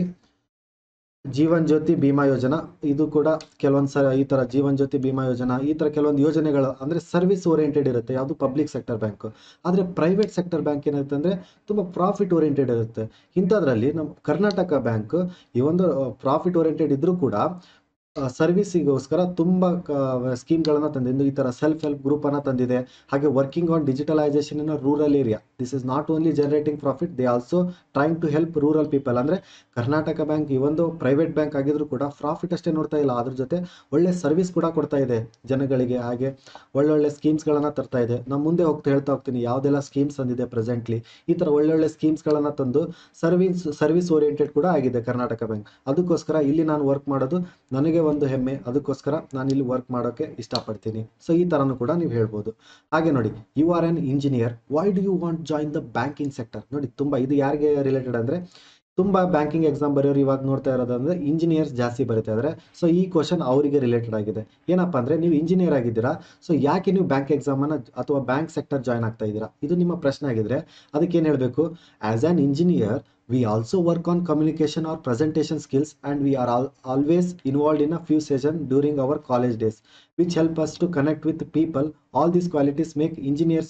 A: ಜೀವನ್ ಜ್ಯೋತಿ ಬಿಮಾ ಯೋಜನಾ ಇದು ಕೂಡ ಕೆಲವೊಂದು ಸಲ ಈ ಥರ ಜೀವನ್ ಜ್ಯೋತಿ ಬಿಮಾ ಯೋಜನಾ ಈ ಥರ ಕೆಲವೊಂದು ಯೋಜನೆಗಳು ಅಂದರೆ ಸರ್ವಿಸ್ ಓರಿಯೆಂಟೆಡ್ ಇರುತ್ತೆ ಯಾವುದು ಪಬ್ಲಿಕ್ ಸೆಕ್ಟರ್ ಬ್ಯಾಂಕು ಆದರೆ ಪ್ರೈವೇಟ್ ಸೆಕ್ಟರ್ ಬ್ಯಾಂಕ್ ಏನಿರುತ್ತೆ ಅಂದರೆ ತುಂಬ ಪ್ರಾಫಿಟ್ ಓರಿಯೆಂಟೆಡ್ ಇರುತ್ತೆ ಇಂಥದ್ರಲ್ಲಿ ನಮ್ಮ ಕರ್ನಾಟಕ ಬ್ಯಾಂಕ್ ಈ ಒಂದು ಪ್ರಾಫಿಟ್ ಓರಿಯೆಂಟೆಡ್ ಇದ್ರೂ ಕೂಡ ಸರ್ವಿಸಿಗೋಸ್ಕರ ತುಂಬ ಸ್ಕೀಮ್ಗಳನ್ನು ತಂದಿದ್ದು ಈ ಥರ ಸೆಲ್ಫ್ ಹೆಲ್ಪ್ ಗ್ರೂಪನ್ನು ತಂದಿದೆ ಹಾಗೆ working on digitalisation in rural area this is not only generating profit they also trying to help rural people ಅಂದರೆ ಕರ್ನಾಟಕ ಬ್ಯಾಂಕ್ ಈ ಒಂದು ಪ್ರೈವೇಟ್ ಬ್ಯಾಂಕ್ ಆಗಿದ್ರು ಕೂಡ ಪ್ರಾಫಿಟ್ ಅಷ್ಟೇ ನೋಡ್ತಾ ಇಲ್ಲ ಅದ್ರ ಜೊತೆ ಒಳ್ಳೆ ಸರ್ವಿಸ್ ಕೂಡ ಕೊಡ್ತಾ ಇದೆ ಜನಗಳಿಗೆ ಹಾಗೆ ಒಳ್ಳೊಳ್ಳೆ ಸ್ಕೀಮ್ಸ್ಗಳನ್ನು ತರ್ತಾ ಇದೆ ನಾನು ಮುಂದೆ ಹೋಗ್ತಾ ಹೇಳ್ತಾ ಹೋಗ್ತೀನಿ ಯಾವುದೆಲ್ಲ ಸ್ಕೀಮ್ಸ್ ತಂದಿದೆ ಪ್ರೆಸೆಂಟ್ಲಿ ಈ ಥರ ಒಳ್ಳೊಳ್ಳೆ ಸ್ಕೀಮ್ಸ್ಗಳನ್ನು ತಂದು ಸರ್ವಿಸ್ ಸರ್ವಿಸ್ ಓರಿಯೆಂಟೆಡ್ ಕೂಡ ಆಗಿದೆ ಕರ್ನಾಟಕ ಬ್ಯಾಂಕ್ ಅದಕ್ಕೋಸ್ಕರ ಇಲ್ಲಿ ನಾನು ವರ್ಕ್ ಮಾಡೋದು ನನಗೆ ಒಂದು ಹೆಮ್ಮೆ ಅದಕ್ಕೋಸ್ಕರ ನಾನು ಇಲ್ಲಿ ವರ್ಕ್ ಮಾಡೋಕ್ಕೆ ಇಷ್ಟಪಡ್ತೀನಿ ಸೊ ಈ ಥರನೂ ಕೂಡ ನೀವು ಹೇಳ್ಬೋದು ಹಾಗೆ ನೋಡಿ you are an engineer why do you want join the banking sector ನೋಡಿ ತುಂಬ ಇದು ಯಾರಿಗೆ ರಿಲೇಟೆಡ್ ಅಂದರೆ ತುಂಬ ಬ್ಯಾಂಕಿಂಗ್ ಎಕ್ಸಾಮ್ ಬರೆಯೋರು ಇವಾಗ ನೋಡ್ತಾ ಇರೋದಂದ್ರೆ ಇಂಜಿನಿಯರ್ಸ್ ಜಾಸ್ತಿ ಬರೀತಾ ಇದ್ದಾರೆ ಸೊ ಈ ಕ್ವಶನ್ ಅವರಿಗೆ ರಿಲೇಟೆಡ್ ಆಗಿದೆ ಏನಪ್ಪ ಅಂದರೆ ನೀವು ಇಂಜಿನಿಯರ್ ಆಗಿದ್ದೀರಾ ಸೊ ಯಾಕೆ ನೀವು ಬ್ಯಾಂಕ್ ಎಕ್ಸಾಮನ್ನು ಅಥವಾ ಬ್ಯಾಂಕ್ ಸೆಕ್ಟರ್ ಜಾಯ್ನ್ ಆಗ್ತಾ ಇದ್ದೀರಾ ಇದು ನಿಮ್ಮ ಪ್ರಶ್ನೆ ಆಗಿದ್ರೆ ಅದಕ್ಕೆ ಏನು ಹೇಳಬೇಕು as an engineer we also work on communication or presentation skills and we are al- always involved in a few sessions during our college days which help us to connect with people all these qualities make engineers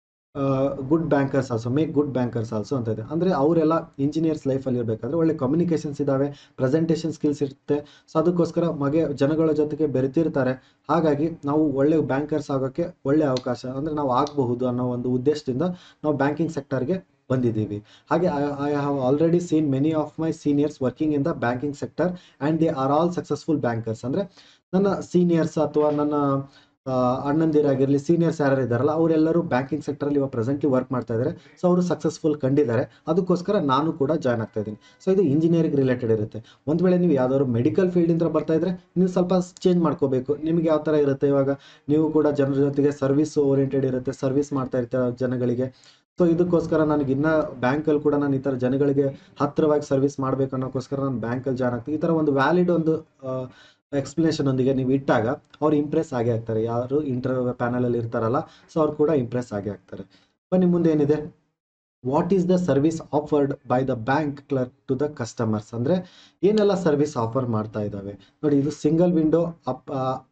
A: good bankers also make good bankers also ಅಂತ ಇದೆ ಅಂದರೆ ಅವರೆಲ್ಲ engineers ಲೈಫಲ್ಲಿ ಇರಬೇಕಾದ್ರೆ ಒಳ್ಳೆ communications ಇದ್ದಾವೆ presentation skills ಇರುತ್ತೆ so ಅದಕ್ಕೋಸ್ಕರ ಮಗೆ ಜನಗಳ ಜೊತೆಗೆ ಬೆರೆತಿರ್ತಾರೆ ಹಾಗಾಗಿ ನಾವು ಒಳ್ಳೆ ಬ್ಯಾಂಕರ್ಸ್ ಆಗೋಕ್ಕೆ ಒಳ್ಳೆ ಅವಕಾಶ ಅಂದರೆ ನಾವು ಆಗಬಹುದು ಅನ್ನೋ ಒಂದು ಉದ್ದೇಶದಿಂದ ನಾವು ಬ್ಯಾಂಕಿಂಗ್ ಸೆಕ್ಟರ್ಗೆ ಬಂದಿದ್ದೀವಿ ಹಾಗೆ I have already seen many of my seniors working in the banking sector and they are all successful bankers ಅಂದರೆ ನನ್ನ ಸೀನಿಯರ್ಸ್ ಅಥವಾ ನನ್ನ ಆ, ಅಣ್ಣಂದಿರಾಗಿರಲಿ ಸೀನಿಯರ್ಸ್ ಯಾರು ಇದ್ದಾರಲ್ಲ ಅವರೆಲ್ಲರೂ ಬ್ಯಾಂಕಿಂಗ್ ಸೆಕ್ಟರಲ್ಲಿ ಇವಾಗ ಪ್ರೆಸೆಂಟ್ಲಿ ವರ್ಕ್ ಮಾಡ್ತಾ ಇದ್ದಾರೆ ಸೊ ಅವರು ಸಕ್ಸಸ್ಫುಲ್ ಕಂಡಿದ್ದಾರೆ ಅದಕ್ಕೋಸ್ಕರ ನಾನು ಕೂಡ ಜಾಯ್ನ್ ಆಗ್ತಾ ಇದ್ದೀನಿ ಸೊ ಇದು ಇಂಜಿನಿಯರಿಂಗ್ ರಿಲೇಟೆಡ್ ಇರುತ್ತೆ ಒಂದು ವೇಳೆ ನೀವು ಯಾವ್ದಾದ್ರು ಮೆಡಿಕಲ್ ಫೀಲ್ಡಿಂದ ಬರ್ತಾ ಇದ್ರೆ ನೀವು ಸ್ವಲ್ಪ ಚೇಂಜ್ ಮಾಡ್ಕೋಬೇಕು ನಿಮಗೆ ಯಾವ ಥರ ಇರುತ್ತೆ ಇವಾಗ ನೀವು ಕೂಡ ಜನರ ಜೊತೆಗೆ ಸರ್ವಿಸ್ ಓರಿಯೆಂಟೆಡ್ ಇರುತ್ತೆ ಸರ್ವಿಸ್ ಮಾಡ್ತಾ ಇರ್ತೀರ ಜನಗಳಿಗೆ ಸೊ ಇದಕ್ಕೋಸ್ಕರ ನನಗೆ ಇನ್ನೂ ಬ್ಯಾಂಕಲ್ಲಿ ಕೂಡ ನಾನು ಈ ಥರ ಜನಗಳಿಗೆ ಹತ್ತಿರವಾಗಿ ಸರ್ವಿಸ್ ಮಾಡಬೇಕು ಅನ್ನೋಕ್ಕೋಸ್ಕರ ನಾನು ಬ್ಯಾಂಕಲ್ಲಿ ಜಾಯ್ನ್ ಆಗ್ತೀನಿ ಈ ಥರ ಒಂದು ವ್ಯಾಲಿಡ್ ಒಂದು ಎಕ್ಸ್ಪ್ಲನೇಷನ್ ಒಂದಿಗೆ ನೀವು ಇಟ್ಟಾಗ ಅವ್ರು ಇಂಪ್ರೆಸ್ ಆಗೇ ಆಗ್ತಾರೆ ಯಾರು ಇಂಟರ್ವ್ಯೂ ಪ್ಯಾನಲಲ್ಲಿ ಇರ್ತಾರಲ್ಲ ಸೊ ಅವ್ರು ಕೂಡ ಇಂಪ್ರೆಸ್ ಆಗೇ ಆಗ್ತಾರೆ ಬನ್ನಿ ಮುಂದೆ ಏನಿದೆ what is the service offered by the bank clerk to the customers ಅಂದರೆ ಏನೆಲ್ಲ ಸರ್ವಿಸ್ ಆಫರ್ ಮಾಡ್ತಾ ಇದ್ದಾವೆ ನೋಡಿ ಇದು ಸಿಂಗಲ್ ವಿಂಡೋ ಅಪ್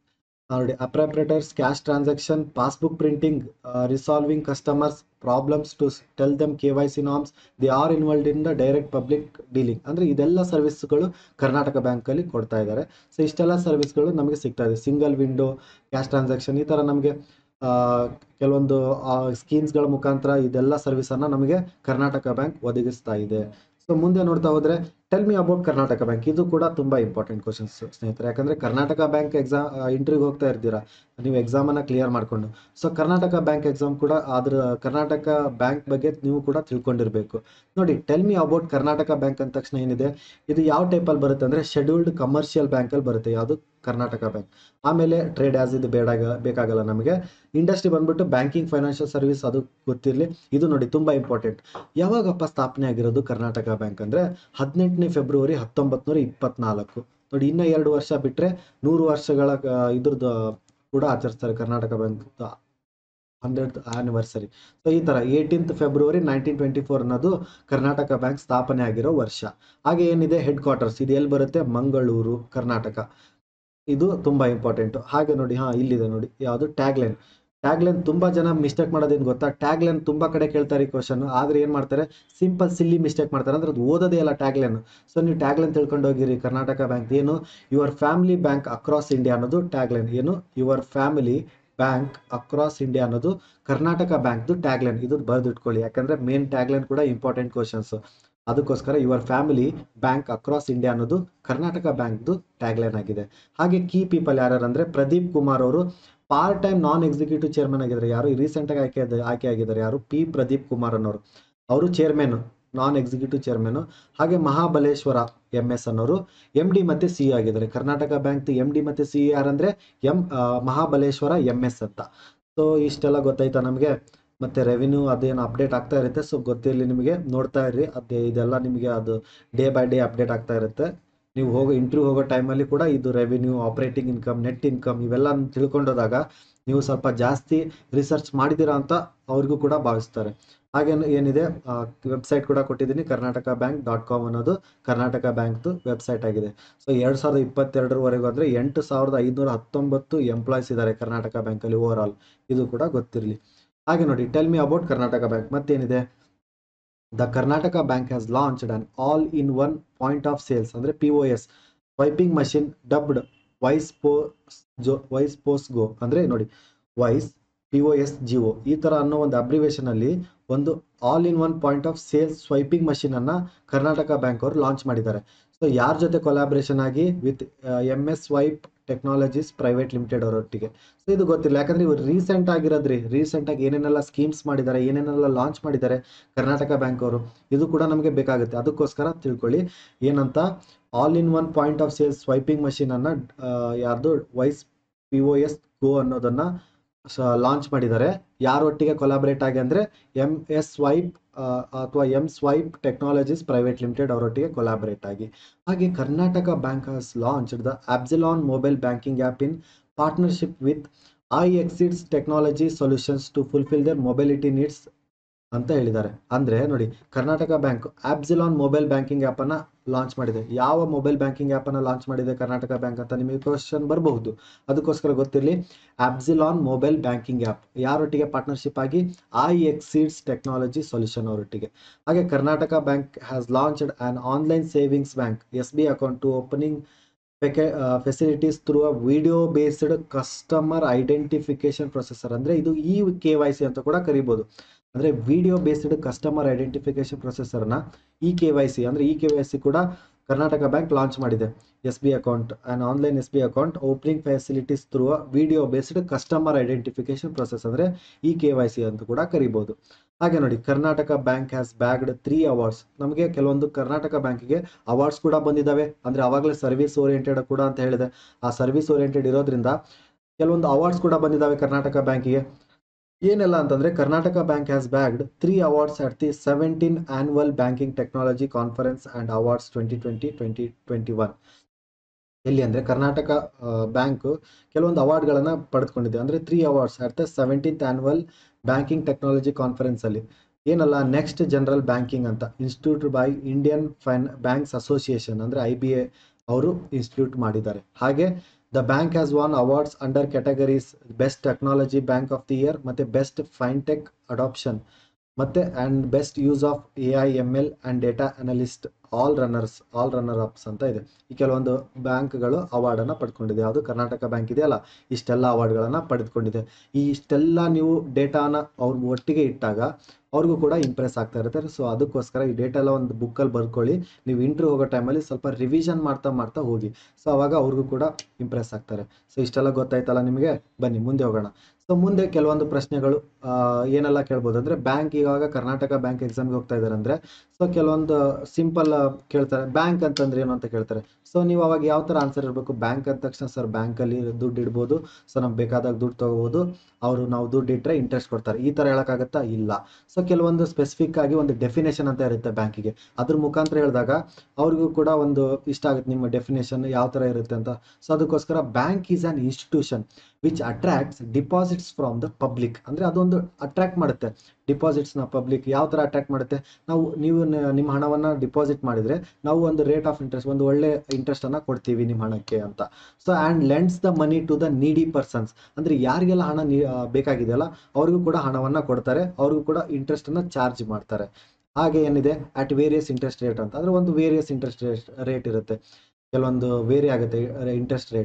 A: ನೋಡಿ operators cash transaction passbook printing resolving customers problems to tell them K Y C norms they are involved in the direct public dealing ಅಂದರೆ ಇದೆಲ್ಲ ಸರ್ವಿಸ್ಗಳು ಕರ್ನಾಟಕ ಬ್ಯಾಂಕಲ್ಲಿ ಕೊಡ್ತಾ ಇದ್ದಾರೆ ಸೊ ಇಷ್ಟೆಲ್ಲ ಸರ್ವಿಸ್ಗಳು ನಮಗೆ ಸಿಗ್ತಾ ಇದೆ ಸಿಂಗಲ್ ವಿಂಡೋ ಕ್ಯಾಶ್ ಟ್ರಾನ್ಸಾಕ್ಷನ್ ಈ ಥರ ನಮಗೆ ಕೆಲವೊಂದು ಸ್ಕೀಮ್ಸ್ಗಳ ಮುಖಾಂತರ ಇದೆಲ್ಲ ಸರ್ವಿಸನ್ನು ನಮಗೆ ಕರ್ನಾಟಕ ಬ್ಯಾಂಕ್ ಒದಗಿಸ್ತಾ ಇದೆ ಸೊ ಮುಂದೆ ನೋಡ್ತಾ ಹೋದರೆ tell me about Karnataka bank ಇದು ಕೂಡ ತುಂಬ ಇಂಪಾರ್ಟೆಂಟ್ ಕ್ವಶನ್ಸ್ ಸ್ನೇಹಿತರೆ ಯಾಕಂದರೆ ಕರ್ನಾಟಕ ಬ್ಯಾಂಕ್ ಎಕ್ಸಾಮ್ ಇಂಟರ್ವ್ಯೂಗೆ ಹೋಗ್ತಾ ಇರ್ತೀರಾ ನೀವು ಎಕ್ಸಾಮನ್ನು ಕ್ಲಿಯರ್ ಮಾಡಿಕೊಂಡು ಸೊ ಕರ್ನಾಟಕ ಬ್ಯಾಂಕ್ ಎಕ್ಸಾಮ್ ಕೂಡ ಅದ್ರ ಕರ್ನಾಟಕ ಬ್ಯಾಂಕ್ ಬಗ್ಗೆ ನೀವು ಕೂಡ ತಿಳ್ಕೊಂಡಿರಬೇಕು ನೋಡಿ tell me about Karnataka bank ಅಂದ ತಕ್ಷಣ ಏನಿದೆ ಇದು ಯಾವ ಟೈಪಲ್ಲಿ ಬರುತ್ತೆ ಅಂದರೆ ಶೆಡ್ಯೂಲ್ಡ್ ಕಮರ್ಷಿಯಲ್ ಬ್ಯಾಂಕಲ್ಲಿ ಬರುತ್ತೆ ಯಾವುದು ಕರ್ನಾಟಕ ಬ್ಯಾಂಕ್ ಆಮೇಲೆ ಟ್ರೇಡ್ ಆಸ್ ಇದು ಬೇಡಾಗ ಬೇಕಾಗಲ್ಲ ನಮಗೆ ಇಂಡಸ್ಟ್ರಿ ಬಂದ್ಬಿಟ್ಟು ಬ್ಯಾಂಕಿಂಗ್ ಫೈನಾನ್ಷಿಯಲ್ ಸರ್ವಿಸ್ ಅದು ಗೊತ್ತಿರಲಿ ಇದು ನೋಡಿ ತುಂಬ ಇಂಪಾರ್ಟೆಂಟ್ ಯಾವಾಗಪ್ಪ ಸ್ಥಾಪನೆ ಆಗಿರೋದು ಕರ್ನಾಟಕ ಬ್ಯಾಂಕ್ ಅಂದರೆ ಹದಿನೆಂಟನೇ ಫೆಬ್ರವರಿ ಹತ್ತೊಂಬತ್ತು ನೂರ ಇಪ್ಪತ್ನಾಲ್ಕು ನೋಡಿ ಇನ್ನೂ ಎರಡು ವರ್ಷ ಬಿಟ್ಟರೆ ನೂರು ವರ್ಷಗಳ ಆ, ಇದ್ರದ್ದು ಕೂಡ ಆಚರಿಸ್ತಾರೆ Karnataka bank hundred anniversary so ಈ ಥರ eighteenth February nineteen twenty four ಅನ್ನೋದು ಕರ್ನಾಟಕ ಬ್ಯಾಂಕ್ ಸ್ಥಾಪನೆ ಆಗಿರೋ ವರ್ಷ ಹಾಗೆ ಏನಿದೆ ಹೆಡ್ ಕ್ವಾರ್ಟರ್ಸ್ ಇದು ಎಲ್ಲಿ ಬರುತ್ತೆ ಮಂಗಳೂರು ಕರ್ನಾಟಕ ಇದು ತುಂಬ ಇಂಪಾರ್ಟೆಂಟು ಹಾಗೆ ನೋಡಿ ಹಾಂ ಇಲ್ಲಿದೆ ನೋಡಿ ಯಾವುದು ಟ್ಯಾಗ್ಲೈನ್ ಟ್ಯಾಗ್ಲೈನ್ ತುಂಬ ಜನ ಮಿಸ್ಟೇಕ್ ಮಾಡೋದೇನು ಗೊತ್ತಾ ಟ್ಯಾಗ್ಲೈನ್ ತುಂಬ ಕಡೆ ಕೇಳ್ತಾರೆ ಈ ಕ್ವಶನ್ ಆದರೆ ಏನು ಮಾಡ್ತಾರೆ ಸಿಂಪಲ್ ಸಿಲ್ಲಿ ಮಿಸ್ಟೇಕ್ ಮಾಡ್ತಾರೆ ಅಂದ್ರೆ ಅದು ಓದೋದೇ ಅಲ್ಲ ಟ್ಯಾಗ್ಲೈನ್ ಸೊ ನೀವು ಟ್ಯಾಗ್ಲೈನ್ ತಿಳ್ಕೊಂಡು ಹೋಗಿರಿ ಕರ್ನಾಟಕ ಬ್ಯಾಂಕ್ ಏನು your family bank across India ಅನ್ನೋದು ಟ್ಯಾಗ್ಲೈನ್ ಏನು your family bank across India ಅನ್ನೋದು ಕರ್ನಾಟಕ ಬ್ಯಾಂಕ್ದು ಟ್ಯಾಗ್ಲೈನ್ ಇದು ಬರೆದಿಟ್ಕೊಳ್ಳಿ ಯಾಕಂದ್ರೆ ಮೇನ್ ಟ್ಯಾಗ್ಲೈನ್ ಕೂಡ ಇಂಪಾರ್ಟೆಂಟ್ ಕ್ವಶನ್ಸ್ ಅದಕ್ಕೋಸ್ಕರ your family bank across India ಅನ್ನೋದು ಕರ್ನಾಟಕ ಬ್ಯಾಂಕ್ದು ಟ್ಯಾಗ್ಲೈನ್ ಆಗಿದೆ ಹಾಗೆ ಕೀ ಪೀಪಲ್ ಯಾರು ಅಂದ್ರೆ ಪ್ರದೀಪ್ ಕುಮಾರ್ ಅವರು part time non executive chairman ಆಗಿದ್ದಾರೆ ಯಾರು ರೀಸೆಂಟ್ ಆಗಿ ಆಯ್ಕೆ ಆಯ್ಕೆ ಆಗಿದ್ದಾರೆ ಯಾರು ಪಿ ಪ್ರದೀಪ್ ಕುಮಾರ್ ಅನ್ನೋರು ಅವರು ಚೇರ್ಮನ್ ನಾನ್ ಎಕ್ಸಿಕ್ಯೂಟಿವ್ ಚೇರ್ಮನ್ ಹಾಗೆ ಮಹಾಬಲೇಶ್ವರ ಎಂ ಎಸ್ ಅನ್ನೋರು ಎಂ ಡಿ ಮತ್ತೆ ಸಿ ಆಗಿದ್ದಾರೆ ಕರ್ನಾಟಕ ಬ್ಯಾಂಕ್ ಎಂ ಡಿ ಮತ್ತೆ ಸಿ ಯಾರಂದ್ರೆ ಎಂ ಮಹಾಬಲೇಶ್ವರ ಎಂ ಎಸ್ ಅಂತ ಸೊ ಇಷ್ಟೆಲ್ಲ ಗೊತ್ತಾಯ್ತಾ ನಮಗೆ ಮತ್ತೆ ರೆವಿನ್ಯೂ ಅದೇನು ಅಪ್ಡೇಟ್ ಆಗ್ತಾ ಇರುತ್ತೆ ಸೊ ಗೊತ್ತಿರಲಿ ನಿಮಗೆ ನೋಡ್ತಾ ಇರ್ರಿ ಅದೇ ಇದೆಲ್ಲ ನಿಮಗೆ ಅದು ಡೇ ಬೈ ಡೇ ಅಪ್ಡೇಟ್ ಆಗ್ತಾ ಇರುತ್ತೆ ನೀವು ಹೋಗೋ ಇಂಟರ್ವ್ಯೂ ಹೋಗೋ ಟೈಮಲ್ಲಿ ಕೂಡ ಇದು revenue operating income net income ಇವೆಲ್ಲ ತಿಳ್ಕೊಂಡೋದಾಗ ನೀವು ಸ್ವಲ್ಪ ಜಾಸ್ತಿ ರಿಸರ್ಚ್ ಮಾಡಿದ್ದೀರಾ ಅಂತ ಅವ್ರಿಗೂ ಕೂಡ ಭಾವಿಸ್ತಾರೆ ಹಾಗೆ ಏನಿದೆ ವೆಬ್ಸೈಟ್ ಕೂಡ ಕೊಟ್ಟಿದ್ದೀನಿ ಕರ್ನಾಟಕ ಬ್ಯಾಂಕ್ ಡಾಟ್ ಕಾಮ್ ಅನ್ನೋದು ಕರ್ನಾಟಕ ಬ್ಯಾಂಕ್ದು ವೆಬ್ಸೈಟ್ ಆಗಿದೆ ಸೊ ಎರಡು ಸಾವಿರದ ಇಪ್ಪತ್ತೆರಡರವರೆಗೂ ಅಂದರೆ ಎಂಟು ಸಾವಿರದ ಐದುನೂರ ಹತ್ತೊಂಬತ್ತು ಎಂಪ್ಲಾಯ್ಸ್ ಇದ್ದಾರೆ ಕರ್ನಾಟಕ ಬ್ಯಾಂಕಲ್ಲಿ ಓವರ್ ಆಲ್ ಇದು ಕೂಡ ಗೊತ್ತಿರಲಿ ಹಾಗೆ ನೋಡಿ tell me about Karnataka bank ಮತ್ತೇನಿದೆ the Karnataka bank has launched an all in one point of sales ಅಂದರೆ P O S swiping machine dubbed wise POS go wise POS go ಅಂದರೆ ನೋಡಿ wise P O S go ಈ ಥರ ಅನ್ನೋ ಒಂದು abbreviation ಅಲ್ಲಿ ಒಂದು all in one point of sales swiping machine ಅನ್ನ ಕರ್ನಾಟಕ ಬ್ಯಾಂಕ್ ಅವರು ಲಾಂಚ್ ಮಾಡಿದ್ದಾರೆ ಸೊ ಯಾರ ಜೊತೆ ಕೊಲಾಬ್ರೇಷನ್ ಆಗಿ with M S swipe technologies private limited ಅವರೊಟ್ಟಿಗೆ ಸೊ ಇದು ಗೊತ್ತಿಲ್ಲ ಯಾಕಂದ್ರೆ ಇವರು ರೀಸೆಂಟ್ ಆಗಿರೋದ್ರಿ ರೀಸೆಂಟ್ ಆಗಿ ಏನೇನೆಲ್ಲ ಸ್ಕೀಮ್ಸ್ ಮಾಡಿದ್ದಾರೆ ಏನೇನೆಲ್ಲ ಲಾಂಚ್ ಮಾಡಿದ್ದಾರೆ ಕರ್ನಾಟಕ ಬ್ಯಾಂಕ್ ಅವರು ಇದು ಕೂಡ ನಮಗೆ ಬೇಕಾಗುತ್ತೆ ಅದಕ್ಕೋಸ್ಕರ ತಿಳ್ಕೊಳ್ಳಿ ಏನಂತ all in one point of sales swiping machine ಅನ್ನ ಯಾರ್ದು wise P O S go ಅನ್ನೋದನ್ನ ಲಾಂಚ್ ಮಾಡಿದ್ದಾರೆ ಯಾರೊಟ್ಟಿಗೆ ಕೊಲಾಬರೇಟ್ ಆಗಿ ಅಂದ್ರೆ ಎಂ ಎಸ್ ಸ್ವೈಪ್ ಅಥವಾ M swipe technologies private limited ಅವರೊಟ್ಟಿಗೆ ಕೊಲಾಬರೇಟ್ ಆಗಿ ಹಾಗೆ Karnataka bank has launch the ಆಬ್ಸಿಲಾನ್ mobile banking app in partnership with iExceed technology solutions to fulfil their mobility needs ಅಂತ ಹೇಳಿದ್ದಾರೆ ಅಂದ್ರೆ ನೋಡಿ ಕರ್ನಾಟಕ ಬ್ಯಾಂಕ್ ಆಬ್ಸಿಲಾನ್ ಮೊಬೈಲ್ ಬ್ಯಾಂಕಿಂಗ್ ಆ್ಯಪ್ ಅನ್ನ ಲಾಂಚ್ ಮಾಡಿದೆ ಯಾವ ಮೊಬೈಲ್ ಬ್ಯಾಂಕಿಂಗ್ ಆ್ಯಪ್ ಅನ್ನ ಲಾಂಚ್ ಮಾಡಿದೆ ಕರ್ನಾಟಕ ಬ್ಯಾಂಕ್ ಅಂತ ನಿಮಗೆ ಕ್ವಶನ್ ಬರಬಹುದು ಅದಕ್ಕೋಸ್ಕರ ಗೊತ್ತಿರಲಿ ಆಬ್ಸಿಲಾನ್ ಮೊಬೈಲ್ ಬ್ಯಾಂಕಿಂಗ್ ಆ್ಯಪ್ ಯಾರೊಟ್ಟಿಗೆ ಪಾರ್ಟ್ನರ್ಶಿಪ್ ಆಗಿ ಐ ಎಕ್ಸಿಡ್ಸ್ ಟೆಕ್ನಾಲಜಿ ಸೊಲ್ಯೂಷನ್ ಅವರೊಟ್ಟಿಗೆ ಹಾಗೆ Karnataka bank has launched on online savings bank S B account to opening facilities through a video based customer identification processor ಅಂದ್ರೆ ಇದು ಈ ಕೆ ವೈ ಸಿ ಅಂತ ಕೂಡ ಕರಿಬಹುದು ಅಂದ್ರೆ ವಿಡಿಯೋ ಬೇಸ್ಡ್ ಕಸ್ಟಮರ್ ಐಡೆಂಟಿಫಿಕೇಶನ್ ಪ್ರೊಸೆಸರ್ನ ಇ ಕೆ ವೈ ಸಿ ಅಂದ್ರೆ E K Y C ಕೂಡ ಕರ್ನಾಟಕ ಬ್ಯಾಂಕ್ ಲಾಂಚ್ ಮಾಡಿದೆ S B account and online S B account opening facilities through video based customer identification process ಅಂದರೆ E K Y C ಅಂತ ಕೂಡ ಕರಿಬೋದು ಹಾಗೆ ನೋಡಿ Karnataka bank has bagged three awards ನಮಗೆ ಕೆಲವೊಂದು ಕರ್ನಾಟಕ ಬ್ಯಾಂಕಿಗೆ ಅವಾರ್ಡ್ಸ್ ಕೂಡ ಬಂದಿದ್ದಾವೆ ಅಂದರೆ ಅವಾಗಲೇ ಸರ್ವಿಸ್ ಓರಿಯೆಂಟೆಡ್ ಕೂಡ ಅಂತ ಹೇಳಿದೆ ಆ ಸರ್ವಿಸ್ ಓರಿಯೆಂಟೆಡ್ ಇರೋದ್ರಿಂದ ಕೆಲವೊಂದು ಅವಾರ್ಡ್ಸ್ ಕೂಡ ಬಂದಿದ್ದಾವೆ ಕರ್ನಾಟಕ ಬ್ಯಾಂಕಿಗೆ ಏನೆಲ್ಲ ಅಂತಂದ್ರೆ Karnataka bank has bagged three awards at the seventeen annual banking technology conference and awards twenty twenty twenty twenty one ಎಲ್ಲಿ ಅಂದರೆ ಕರ್ನಾಟಕ ಬ್ಯಾಂಕ್ ಕೆಲವೊಂದು ಅವಾರ್ಡ್ಗಳನ್ನು ಪಡೆದುಕೊಂಡಿದೆ ಅಂದರೆ three awards at the seventeenth annual banking technology conference ಅಲ್ಲಿ ಏನಲ್ಲ ನೆಕ್ಸ್ಟ್ ಜನರಲ್ ಬ್ಯಾಂಕಿಂಗ್ ಅಂತ institute by Indian fine banks association ಅಂದರೆ ಐ ಬಿ ಎ ಅವರು ಇನ್ಸ್ಟಿಟ್ಯೂಟ್ ಮಾಡಿದ್ದಾರೆ ಹಾಗೆ the bank has won awards under categories best technology bank of the year ಮತ್ತು best fintech adoption ಮತ್ತು and best use of A I M L and data analyst all runners all runner ups ಅಂತ ಇದೆ ಈ ಕೆಲವೊಂದು ಬ್ಯಾಂಕ್ಗಳು ಅವಾರ್ಡನ್ನು ಪಡ್ಕೊಂಡಿದೆ ಯಾವುದು Karnataka bank ಇದೆಯಲ್ಲ ಇಷ್ಟೆಲ್ಲ ಅವಾರ್ಡ್ಗಳನ್ನು ಪಡೆದುಕೊಂಡಿದೆ ಈ ಇಷ್ಟೆಲ್ಲ ನೀವು ಡೇಟಾನ ಅವ್ರ ಒಟ್ಟಿಗೆ ಇಟ್ಟಾಗ ಅವ್ರಿಗೂ ಕೂಡ ಇಂಪ್ರೆಸ್ ಆಗ್ತಾ ಇರುತ್ತೆ ಸೊ ಅದಕ್ಕೋಸ್ಕರ ಈ ಡೇಟಾ ಎಲ್ಲ ಒಂದು ಬುಕ್ಕಲ್ಲಿ ಬರ್ಕೊಳ್ಳಿ ನೀವು ಇಂಟ್ರ್ಯೂ ಹೋಗೋ ಟೈಮಲ್ಲಿ ಸ್ವಲ್ಪ ರಿವಿಷನ್ ಮಾಡ್ತಾ ಮಾಡ್ತಾ ಹೋಗಿ ಸೊ ಅವಾಗ ಅವ್ರಿಗೂ ಕೂಡ ಇಂಪ್ರೆಸ್ ಆಗ್ತಾರೆ ಸೊ ಇಷ್ಟೆಲ್ಲ ಗೊತ್ತಾಯ್ತಲ್ಲ ನಿಮಗೆ ಬನ್ನಿ ಮುಂದೆ ಹೋಗೋಣ ಸೊ ಮುಂದೆ ಕೆಲವೊಂದು ಪ್ರಶ್ನೆಗಳು ಏನೆಲ್ಲ ಕೇಳ್ಬೋದು ಅಂದರೆ ಬ್ಯಾಂಕ್ ಇವಾಗ ಕರ್ನಾಟಕ ಬ್ಯಾಂಕ್ ಎಕ್ಸಾಮ್ಗೆ ಹೋಗ್ತಾ ಇದ್ದಾರೆ ಅಂದರೆ ಸೊ ಕೆಲವೊಂದು ಸಿಂಪಲ್ ಕೇಳ್ತಾರೆ ಬ್ಯಾಂಕ್ ಅಂತಂದ್ರೆ ಏನು ಅಂತ ಕೇಳ್ತಾರೆ ಸೊ ನೀವು ಅವಾಗ ಯಾವ ಥರ ಆನ್ಸರ್ ಇರಬೇಕು ಬ್ಯಾಂಕ್ ಅಂದ ತಕ್ಷಣ ಸರ್ ಬ್ಯಾಂಕಲ್ಲಿ ದುಡ್ಡು ಇಡ್ಬೋದು ಸೊ ನಮ್ಗೆ ಬೇಕಾದಾಗ ದುಡ್ಡು ತೊಗೋಬೋದು ಅವರು ನಾವು ದುಡ್ಡು ಇಟ್ಟರೆ ಇಂಟ್ರೆಸ್ಟ್ ಕೊಡ್ತಾರೆ ಈ ಥರ ಹೇಳೋಕ್ಕಾಗತ್ತಾ ಇಲ್ಲ ಸೊ ಕೆಲವೊಂದು ಸ್ಪೆಸಿಫಿಕ್ ಆಗಿ ಒಂದು ಡೆಫಿನೇಷನ್ ಅಂತ ಇರುತ್ತೆ ಬ್ಯಾಂಕಿಗೆ ಅದ್ರ ಮುಖಾಂತರ ಹೇಳಿದಾಗ ಅವ್ರಿಗೂ ಕೂಡ ಒಂದು ಇಷ್ಟ ಆಗುತ್ತೆ ನಿಮ್ಮ ಡೆಫಿನೇಷನ್ ಯಾವ ಥರ ಇರುತ್ತೆ ಅಂತ ಸೊ ಅದಕ್ಕೋಸ್ಕರ bank is on institution which attracts deposits from the public ಅಂದರೆ ಅದೊಂದು ಅಟ್ರಾಕ್ಟ್ ಮಾಡುತ್ತೆ ಡಿಪಾಸಿಟ್ಸ್ನ ಪಬ್ಲಿಕ್ ಯಾವ ಥರ ಅಟ್ರಾಕ್ಟ್ ಮಾಡುತ್ತೆ ನಾವು ನೀವು ನಿಮ್ಮ ಹಣವನ್ನು ಡಿಪಾಸಿಟ್ ಮಾಡಿದರೆ ನಾವು ಒಂದು ರೇಟ್ ಆಫ್ ಇಂಟ್ರೆಸ್ಟ್ ಒಂದು ಒಳ್ಳೆ ಇಂಟ್ರೆಸ್ಟನ್ನು ಕೊಡ್ತೀವಿ ನಿಮ್ಮ ಹಣಕ್ಕೆ ಅಂತ so and lends the money to the needy persons ಅಂದರೆ ಯಾರಿಗೆಲ್ಲ ಹಣ ನೀ ಬೇಕಾಗಿದೆಯಲ್ಲ ಅವ್ರಿಗೂ ಕೂಡ ಹಣವನ್ನು ಕೊಡ್ತಾರೆ ಅವ್ರಿಗೂ ಕೂಡ ಇಂಟ್ರೆಸ್ಟನ್ನು ಚಾರ್ಜ್ ಮಾಡ್ತಾರೆ ಹಾಗೆ ಏನಿದೆ ಅಟ್ ವೇರಿಯಸ್ ಇಂಟ್ರೆಸ್ಟ್ ರೇಟ್ ಅಂತ ಅಂದರೆ ಒಂದು ವೇರಿಯಸ್ ಇಂಟ್ರೆಸ್ಟ್ ರೇಟ್ ರೇಟ್ ಇರುತ್ತೆ ಕೆಲವೊಂದು ವೇರಿ ಆಗುತ್ತೆ ಇಂಟ್ರೆಸ್ಟ್ ರೇಟ್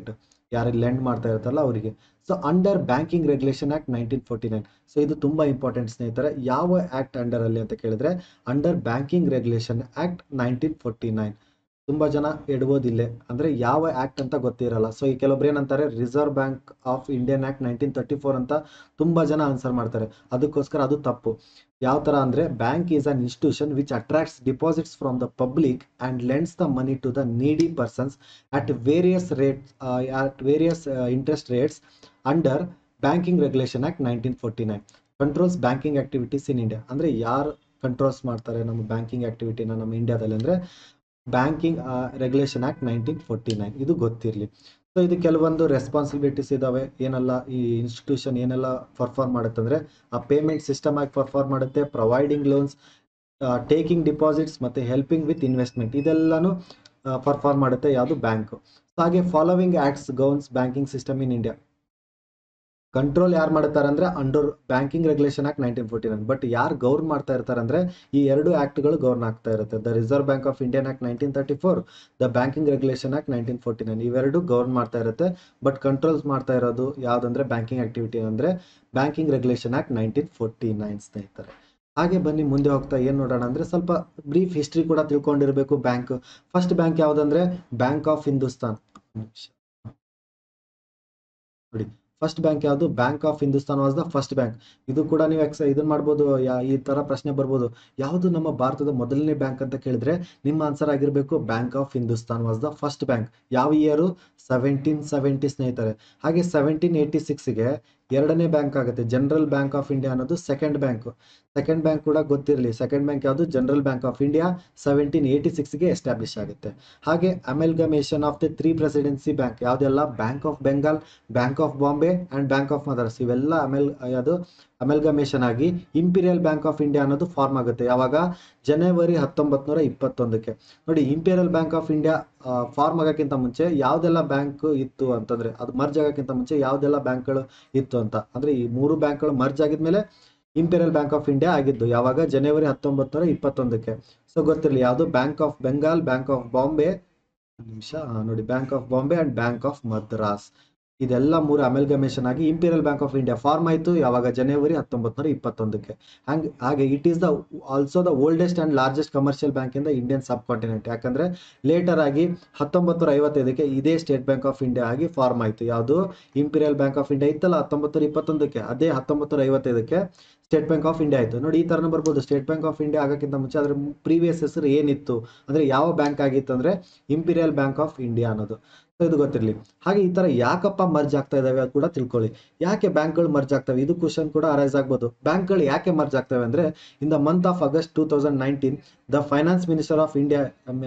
A: ಯಾರು ಲೆಂಡ್ ಮಾಡ್ತಾ ಇರ್ತಾರಲ್ಲ ಅವರಿಗೆ so under banking regulation act nineteen forty nine so ಇದು ತುಂಬ ಇಂಪಾರ್ಟೆಂಟ್ ಸ್ನೇಹಿತರೆ ಯಾವ ಆ್ಯಕ್ಟ್ ಅಂಡರಲ್ಲಿ ಅಂತ ಕೇಳಿದ್ರೆ under banking regulation act nineteen forty nine ತುಂಬ ಜನ ಎಡ್ಬೋದಿಲ್ಲೇ ಅಂದರೆ ಯಾವ ಆ್ಯಕ್ಟ್ ಅಂತ ಗೊತ್ತಿರಲ್ಲ ಸೊ ಈ ಕೆಲವೊಬ್ರು ಏನಂತಾರೆ reserve bank of Indian act nineteen thirty four ಅಂತ ತುಂಬ ಜನ ಆನ್ಸರ್ ಮಾಡ್ತಾರೆ ಅದಕ್ಕೋಸ್ಕರ ಅದು ತಪ್ಪು ಯಾವ ಥರ ಅಂದರೆ bank is an institution which attracts deposits from the public and lends the money to the needy persons at various rates at various interest rates under banking regulation act nineteen forty nine controls banking activities in India ಅಂದರೆ ಯಾರು controls ಮಾಡ್ತಾರೆ ನಮ್ಮ banking ಆಕ್ಟಿವಿಟಿನ ನಮ್ಮ ಇಂಡಿಯಾದಲ್ಲಿ ಅಂದರೆ banking regulation act nineteen forty nine ಇದು ಗೊತ್ತಿರಲಿ so ಇದು ಕೆಲವೊಂದು ರೆಸ್ಪಾನ್ಸಿಬಿಲಿಟೀಸ್ ಇದ್ದಾವೆ ಏನೆಲ್ಲ ಈ ಇನ್ಸ್ಟಿಟ್ಯೂಷನ್ ಏನೆಲ್ಲ ಪರ್ಫಾರ್ಮ್ ಮಾಡುತ್ತೆ ಅಂದರೆ ಆ ಪೇಮೆಂಟ್ ಸಿಸ್ಟಮ್ ಆಗಿ ಪರ್ಫಾರ್ಮ್ ಮಾಡುತ್ತೆ ಪ್ರೊವೈಡಿಂಗ್ ಲೋನ್ಸ್ ಟೇಕಿಂಗ್ ಡಿಪಾಸಿಟ್ಸ್ ಮತ್ತು ಹೆಲ್ಪಿಂಗ್ ವಿತ್ ಇನ್ವೆಸ್ಟ್ಮೆಂಟ್ ಇದೆಲ್ಲನೂ ಪರ್ಫಾರ್ಮ್ ಮಾಡುತ್ತೆ ಯಾವುದು ಬ್ಯಾಂಕು ಹಾಗೆ following acts governs banking system in India control ಯಾರು ಮಾಡ್ತಾರೆ ಅಂದರೆ under banking regulation act nineteen forty nine but ಯಾರು ಗೌರ್ನ್ ಮಾಡ್ತಾ ಇರ್ತಾರೆ ಅಂದರೆ ಈ ಎರಡು ಆ್ಯಕ್ಟ್ಗಳು ಗೌರ್ನ್ ಆಗ್ತಾ ಇರುತ್ತೆ the reserve bank of Indian act nineteen thirty four the banking regulation act nineteen forty nine ಇವೆರಡು ಗೌರ್ನ್ ಮಾಡ್ತಾ ಇರುತ್ತೆ ಬಟ್ ಕಂಟ್ರೋಲ್ಸ್ ಮಾಡ್ತಾ ಇರೋದು ಯಾವುದಂದ್ರೆ ಬ್ಯಾಂಕಿಂಗ್ ಆಕ್ಟಿವಿಟಿ ಅಂದರೆ banking regulation act nineteen forty nine ಸ್ನೇಹಿತರೆ ಹಾಗೆ ಬನ್ನಿ ಮುಂದೆ ಹೋಗ್ತಾ ಏನು ನೋಡೋಣ ಅಂದರೆ ಸ್ವಲ್ಪ ಬ್ರೀಫ್ ಹಿಸ್ಟ್ರಿ ಕೂಡ ತಿಳ್ಕೊಂಡಿರಬೇಕು ಬ್ಯಾಂಕ್ ಫಸ್ಟ್ ಬ್ಯಾಂಕ್ ಯಾವುದಂದ್ರೆ ಬ್ಯಾಂಕ್ ಆಫ್ ಹಿಂದೂಸ್ತಾನ್ ನೋಡಿ ಫಸ್ಟ್ ಬ್ಯಾಂಕ್ ಯಾವುದು bank of Hindustan was the first bank ಇದು ಕೂಡ ನೀವು ಎಕ್ಸ್ ಇದನ್ನ ಮಾಡ್ಬೋದು ಯಾ ಈ ಥರ ಪ್ರಶ್ನೆ ಬರ್ಬೋದು ಯಾವುದು ನಮ್ಮ ಭಾರತದ ಮೊದಲನೇ ಬ್ಯಾಂಕ್ ಅಂತ ಕೇಳಿದ್ರೆ ನಿಮ್ಮ ಆನ್ಸರ್ ಆಗಿರಬೇಕು bank of Hindustan was the first bank ಯಾವ ಇಯರು ಸೆವೆಂಟೀನ್ ಸೆವೆಂಟಿ ಸ್ನೇಹಿತರೆ ಹಾಗೆ ಸೆವೆಂಟೀನ್ ಏಯ್ಟಿ ಸಿಕ್ಸ್ಗೆ ಎರಡನೇ ಬ್ಯಾಂಕ್ ಆಗುತ್ತೆ ಜನರಲ್ ಬ್ಯಾಂಕ್ ಆಫ್ ಇಂಡಿಯಾ ಅನ್ನೋದು ಸೆಕೆಂಡ್ ಬ್ಯಾಂಕ್ ಸೆಕೆಂಡ್ ಬ್ಯಾಂಕ್ ಕೂಡ ಗೊತ್ತಿರಲಿ ಸೆಕೆಂಡ್ ಬ್ಯಾಂಕ್ ಯಾವುದು general bank of India seventeen eighty ಸಿಕ್ಸ್ಗೆ ಎಸ್ಟಾಬ್ಲಿಷ್ ಆಗುತ್ತೆ ಹಾಗೆ amalgamation of the three presidency bank ಯಾವುದೆಲ್ಲ bank of Bengal bank of Bombay and bank of Madras ಇವೆಲ್ಲ ಅಮೆಲ್ ಯಾವುದು ಅಮೆಲ್ಗಮೇಷನ್ ಆಗಿ ಇಂಪೀರಿಯಲ್ ಬ್ಯಾಂಕ್ ಆಫ್ ಇಂಡಿಯಾ ಅನ್ನೋದು ಫಾರ್ಮ್ ಆಗುತ್ತೆ ಯಾವಾಗ ಜನವರಿ ಹತ್ತೊಂಬತ್ತು ನೂರ ಇಪ್ಪತ್ತೊಂದಕ್ಕೆ ನೋಡಿ imperial bank of India form ಆಗೋಕ್ಕಿಂತ ಮುಂಚೆ ಯಾವುದೆಲ್ಲ ಬ್ಯಾಂಕ್ ಇತ್ತು ಅಂತಂದ್ರೆ ಅದು ಮರ್ಜ್ ಆಗೋಕ್ಕಿಂತ ಮುಂಚೆ ಯಾವುದೆಲ್ಲ ಬ್ಯಾಂಕ್ಗಳು ಇತ್ತು ಅಂತ ಅಂದ್ರೆ ಈ ಮೂರು ಬ್ಯಾಂಕ್ಗಳು ಮರ್ಜ್ ಆಗಿದ್ಮೇಲೆ ಇಂಪೀರಿಯಲ್ ಬ್ಯಾಂಕ್ ಆಫ್ ಇಂಡಿಯಾ ಆಗಿದ್ದು ಯಾವಾಗ ಜನವರಿ ಹತ್ತೊಂಬತ್ತು ನೂರ ಇಪ್ಪತ್ತೊಂದಕ್ಕೆ ಸೊ ಗೊತ್ತಿರಲಿ ಯಾವುದು bank of Bengal bank of Bombay ನಿಮಿಷ ನೋಡಿ bank of Bombay and bank of Madras ಇದೆಲ್ಲ ಮೂರು ಅಮೆಲ್ಗಮೇಷನ್ ಆಗಿ imperial bank of India form ಆಯಿತು ಯಾವಾಗ ಜನವರಿ ಹತ್ತೊಂಬತ್ತು ನೂರ ಇಪ್ಪತ್ತೊಂದಕ್ಕೆ ಹಂಗೆ ಹಾಗೆ it is the also the oldest and largest commercial bank in the Indian subcontinent ಯಾಕಂದರೆ ಲೇಟರ್ ಆಗಿ ಹತ್ತೊಂಬತ್ತು ನೂರ ಐವತ್ತೈದಕ್ಕೆ ಇದೇ ಸ್ಟೇಟ್ ಬ್ಯಾಂಕ್ ಆಫ್ ಇಂಡಿಯಾ ಆಗಿ ಫಾರ್ಮ್ ಆಯಿತು ಯಾವುದು ಇಂಪೀರಿಯಲ್ ಬ್ಯಾಂಕ್ ಆಫ್ ಇಂಡಿಯಾ ಇತ್ತಲ್ಲ ಹತ್ತೊಂಬತ್ತು ನೂರ ಇಪ್ಪತ್ತೊಂದಕ್ಕೆ ಅದೇ ಹತ್ತೊಂಬತ್ತು ನೂರ ಐವತ್ತೈದಕ್ಕೆ ಸ್ಟೇಟ್ ಬ್ಯಾಂಕ್ ಆಫ್ ಇಂಡಿಯಾ ಆಯಿತು ನೋಡಿ ಈ ಥರನೂ ಬರ್ಬೋದು ಸ್ಟೇಟ್ ಬ್ಯಾಂಕ್ ಆಫ್ ಇಂಡಿಯಾ ಆಗೋಕ್ಕಿಂತ ಮುಂಚೆ ಅದರ ಪ್ರೀವಿಯಸ್ ಹೆಸರು ಏನಿತ್ತು ಅಂದರೆ ಯಾವ ಬ್ಯಾಂಕ್ ಆಗಿತ್ತು ಅಂದರೆ ಇಂಪೀರಿಯಲ್ ಬ್ಯಾಂಕ್ ಆಫ್ ಇಂಡಿಯಾ ಅನ್ನೋದು ಸೊ ಇದು ಗೊತ್ತಿರಲಿ ಹಾಗೆ ಈ ಥರ ಯಾಕಪ್ಪ ಮರ್ಜ್ ಆಗ್ತಾ ಇದಾವೆ ಅದು ಕೂಡ ತಿಳ್ಕೊಳ್ಳಿ ಯಾಕೆ ಬ್ಯಾಂಕ್ಗಳು ಮರ್ಜ್ ಆಗ್ತವೆ ಇದು ಕ್ವಶನ್ ಕೂಡ ಅರೈಸ್ ಆಗ್ಬೋದು ಬ್ಯಾಂಕ್ಗಳು ಯಾಕೆ ಮರ್ಜ್ ಆಗ್ತವೆ ಅಂದರೆ in the month of August two thousand nineteen the finance minister of India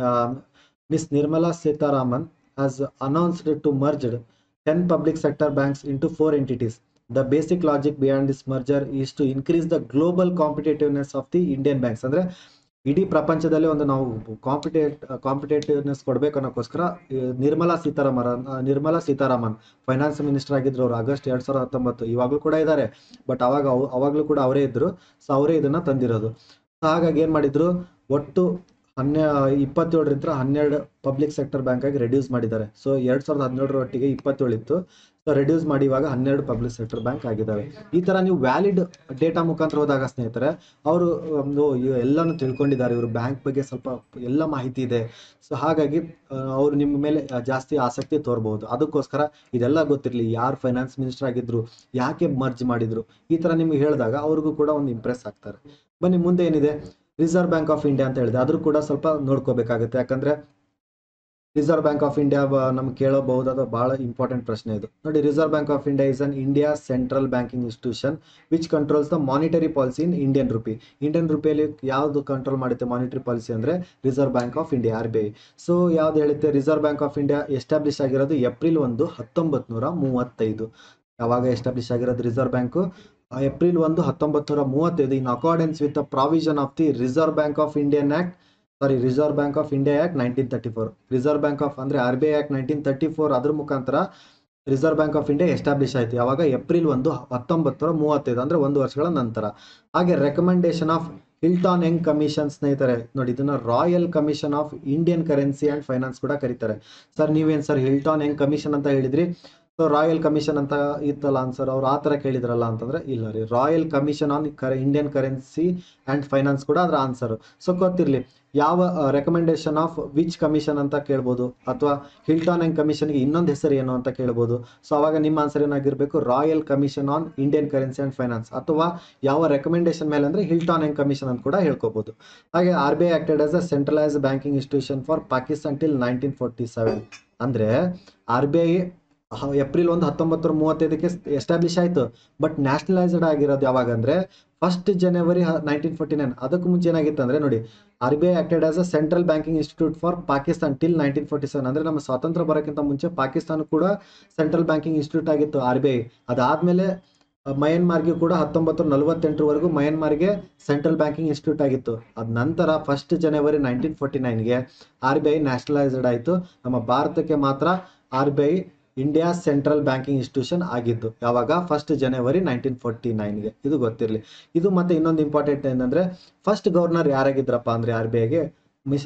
A: miss Nirmala Sitharaman has announced to merged ten public sector banks into four entities the basic logic beyond this merger is to increase the global competitiveness of the Indian banks ಅಂದರೆ ಇಡೀ ಪ್ರಪಂಚದಲ್ಲಿ ಒಂದು ನಾವು compete competitiveness ಕೊಡಬೇಕು ಅನ್ನೋಕ್ಕೋಸ್ಕರ Nirmala Sitharaman Nirmala Sitharaman finance minister ಆಗಿದ್ರು ಅವರು August ಎರಡು ಸಾವಿರದ ಹತ್ತೊಂಬತ್ತು ಇವಾಗಲೂ ಕೂಡ ಇದ್ದಾರೆ ಬಟ್ ಅವಾಗ ಅವಾಗಲೂ ಕೂಡ ಅವರೇ ಇದ್ರು ಸೊ ಅವರೇ ಇದನ್ನ ತಂದಿರೋದು ಸೊ ಹಾಗಾಗಿ ಏನು ಮಾಡಿದ್ರು ಒಟ್ಟು ಹನ್ನೆ ಇಪ್ಪತ್ತೇಳರಿಂದ ಹನ್ನೆರಡು ಪಬ್ಲಿಕ್ ಸೆಕ್ಟರ್ ಬ್ಯಾಂಕ್ ಆಗಿ ರೆಡ್ಯೂಸ್ ಮಾಡಿದ್ದಾರೆ ಸೊ ಎರಡು ಸಾವಿರದ ಹದಿನೇಳರ ಒಟ್ಟಿಗೆ ಇಪ್ಪತ್ತೇಳು ಇತ್ತು ಸೊ ರೆಡ್ಯೂಸ್ ಮಾಡಿ ಇವಾಗ ಹನ್ನೆರಡು ಪಬ್ಲಿಕ್ ಸೆಕ್ಟರ್ ಬ್ಯಾಂಕ್ ಆಗಿದ್ದಾವೆ ಈ ಥರ ನೀವು ವ್ಯಾಲಿಡ್ ಡೇಟಾ ಮುಖಾಂತರ ಹೋದಾಗ ಸ್ನೇಹಿತರೆ ಅವರು ಎಲ್ಲನೂ ತಿಳ್ಕೊಂಡಿದ್ದಾರೆ ಇವರು ಬ್ಯಾಂಕ್ ಬಗ್ಗೆ ಸ್ವಲ್ಪ ಎಲ್ಲ ಮಾಹಿತಿ ಇದೆ ಸೊ ಹಾಗಾಗಿ ಅವರು ನಿಮ್ಮ ಮೇಲೆ ಜಾಸ್ತಿ ಆಸಕ್ತಿ ತೋರ್ಬೋದು ಅದಕ್ಕೋಸ್ಕರ ಇದೆಲ್ಲ ಗೊತ್ತಿರಲಿ ಯಾರು ಫೈನಾನ್ಸ್ ಮಿನಿಸ್ಟರ್ ಆಗಿದ್ರು ಯಾಕೆ ಮರ್ಜ್ ಮಾಡಿದ್ರು ಈ ಥರ ನಿಮ್ಗೆ ಹೇಳಿದಾಗ ಅವ್ರಿಗೂ ಕೂಡ ಒಂದು ಇಂಪ್ರೆಸ್ ಆಗ್ತಾರೆ ಬನ್ನಿ ಮುಂದೆ ಏನಿದೆ ರಿಸರ್ವ್ ಬ್ಯಾಂಕ್ ಆಫ್ ಇಂಡಿಯಾ ಅಂತ ಹೇಳಿದೆ ಅದ್ರ ಕೂಡ ಸ್ವಲ್ಪ ನೋಡ್ಕೋಬೇಕಾಗುತ್ತೆ ಯಾಕಂದ್ರೆ ರಿಸರ್ವ್ ಬ್ಯಾಂಕ್ ಆಫ್ ಇಂಡಿಯಾ ನಮ್ಗೆ ಕೇಳಬಹುದಾದ ಬಹಳ ಇಂಪಾರ್ಟೆಂಟ್ ಪ್ರಶ್ನೆ ಇದು ನೋಡಿ reserve bank of India is an India central banking institution which controls the monetary policy in Indian rupee Indian ರುಪಿಯಲ್ಲಿ ಯಾವುದು ಕಂಟ್ರೋಲ್ ಮಾಡುತ್ತೆ ಮಾನಿಟರಿ ಪಾಲಿಸಿ ಅಂದ್ರೆ reserve bank of India R B I so ಯಾವ್ದು ಹೇಳುತ್ತೆ reserve bank of India establish ಆಗಿರೋದು April ಒಂದು ಹತ್ತೊಂಬತ್ತು ನೂರ ಮೂವತ್ತೈದು ಯಾವಾಗ ಎಸ್ಟಾಬ್ಲಿಷ್ ಆಗಿರೋದು ರಿಸರ್ವ್ ಬ್ಯಾಂಕು ಏಪ್ರಿಲ್ ಒಂದು ಹತ್ತೊಂಬತ್ತು ನೂರ ಮೂವತ್ತೈದು in accordance with the provision of the reserve bank of Indian act sorry reserve bank of India act nineteen thirty four reserve bank of ಅಂದ್ರೆ R B I act nineteen thirty four ಅದ್ರ ಮುಖಾಂತರ reserve bank of India establish ಆಯಿತು ಯಾವಾಗ April ಒಂದು ಹತ್ತೊಂಬತ್ತು ನೂರ ಮೂವತ್ತೈದು ಅಂದ್ರೆ ಒಂದು ವರ್ಷಗಳ ನಂತರ ಹಾಗೆ recommendation of Hilton Young commission ಸ್ನೇಹಿತರೆ ನೋಡಿ ಇದನ್ನ royal commission of Indian currency and finance ಕೂಡ ಕರೀತಾರೆ ಸರ್ ನೀವೇನು ಸರ್ ಹಿಲ್ಟಾನ್ ಯಂಗ್ ಕಮಿಷನ್ ಅಂತ ಹೇಳಿದ್ರಿ ಸೊ ರಾಯಲ್ ಕಮಿಷನ್ ಅಂತ ಇತ್ತಲ್ಲ ಆನ್ಸರ್ ಅವ್ರು ಆ ಥರ ಕೇಳಿದ್ರಲ್ಲ ಅಂತಂದ್ರೆ ಇಲ್ಲ ರೀ ರಾಯಲ್ ಕಮಿಷನ್ ಆನ್ ಕರೆ ಇಂಡಿಯನ್ ಕರೆನ್ಸಿ ಆ್ಯಂಡ್ ಫೈನಾನ್ಸ್ ಕೂಡ ಅದರ ಆನ್ಸರ್ ಸೊ ಗೊತ್ತಿರಲಿ ಯಾವ ರೆಕಮೆಂಡೇಶನ್ ಆಫ್ ವಿಚ್ ಕಮಿಷನ್ ಅಂತ ಕೇಳ್ಬೋದು ಅಥವಾ ಹಿಲ್ಟಾನ್ ಆ್ಯಂಡ್ ಕಮಿಷನ್ಗೆ ಇನ್ನೊಂದು ಹೆಸರು ಏನು ಅಂತ ಕೇಳ್ಬೋದು ಸೊ ಅವಾಗ ನಿಮ್ಮ ಆನ್ಸರ್ ಏನಾಗಿರಬೇಕು royal commission on Indian currency and finance ಅಥವಾ ಯಾವ ರೆಕಮೆಂಡೇಶನ್ ಮೇಲೆ ಅಂದರೆ ಹಿಲ್ಟಾನ್ ಆ್ಯಂಡ್ ಕಮಿಷನ್ ಅಂತ ಕೂಡ ಹೇಳ್ಕೋಬೋದು ಹಾಗೆ R B I acted as a centralise banking institution for Pakistan till nineteen forty seven ಅಂದರೆ ಆರ್ ಬಿ ಐ ಏಪ್ರಿಲ್ ಒಂದು ಹತ್ತೊಂಬತ್ತರ ಮೂವತ್ತೈದಕ್ಕೆ ಎಸ್ಟಾಬ್ಲಿಷ್ ಆಯಿತು ಬಟ್ ನ್ಯಾಷನಲೈಸ್ಡ್ ಆಗಿರೋದು ಯಾವಾಗ ಅಂದರೆ first January nineteen forty nine ಅದಕ್ಕೂ ಮುಂಚೆ ಏನಾಗಿತ್ತು ಅಂದರೆ ನೋಡಿ R B I acted as a central banking institute for Pakistan till nineteen forty seven ಅಂದರೆ ನಮ್ಮ ಸ್ವಾತಂತ್ರ್ಯ ಬರೋಕ್ಕಿಂತ ಮುಂಚೆ ಪಾಕಿಸ್ತಾನ ಕೂಡ ಸೆಂಟ್ರಲ್ ಬ್ಯಾಂಕಿಂಗ್ ಇನ್ಸ್ಟಿಟ್ಯೂಟ್ ಆಗಿತ್ತು ಆರ್ ಬಿ ಐ ಅದಾದಮೇಲೆ ಮಯನ್ಮಾರ್ಗೆ ಕೂಡ ಹತ್ತೊಂಬತ್ತು ನಲವತ್ತೆಂಟರವರೆಗೂ ಮಯನ್ಮಾರ್ಗೆ ಸೆಂಟ್ರಲ್ ಬ್ಯಾಂಕಿಂಗ್ ಇನ್ಸ್ಟಿಟ್ಯೂಟ್ ಆಗಿತ್ತು ಅದ ನಂತರ ಫಸ್ಟ್ ಜನವರಿ ನೈನ್ಟೀನ್ ಫೋರ್ಟಿ ನೈನ್ಗೆ ಆರ್ ಬಿ ಐ ನ್ಯಾಷನಲೈಸ್ಡ್ ಆಯಿತು ನಮ್ಮ ಭಾರತಕ್ಕೆ ಮಾತ್ರ R B I India central banking institution ಆಗಿದ್ದು ಯಾವಾಗ ಫಸ್ಟ್ ಜನವರಿ ನೈನ್ಟೀನ್ ಫೋರ್ಟಿ ನೈನ್ಗೆ ಇದು ಗೊತ್ತಿರಲಿ ಇದು ಮತ್ತೆ ಇನ್ನೊಂದು ಇಂಪಾರ್ಟೆಂಟ್ ಏನಂದ್ರೆ ಫಸ್ಟ್ ಗವರ್ನರ್ ಯಾರಾಗಿದ್ರಪ್ಪ ಅಂದ್ರೆ ಆರ್ ಬಿ ಐಗೆ ಮಿಸ್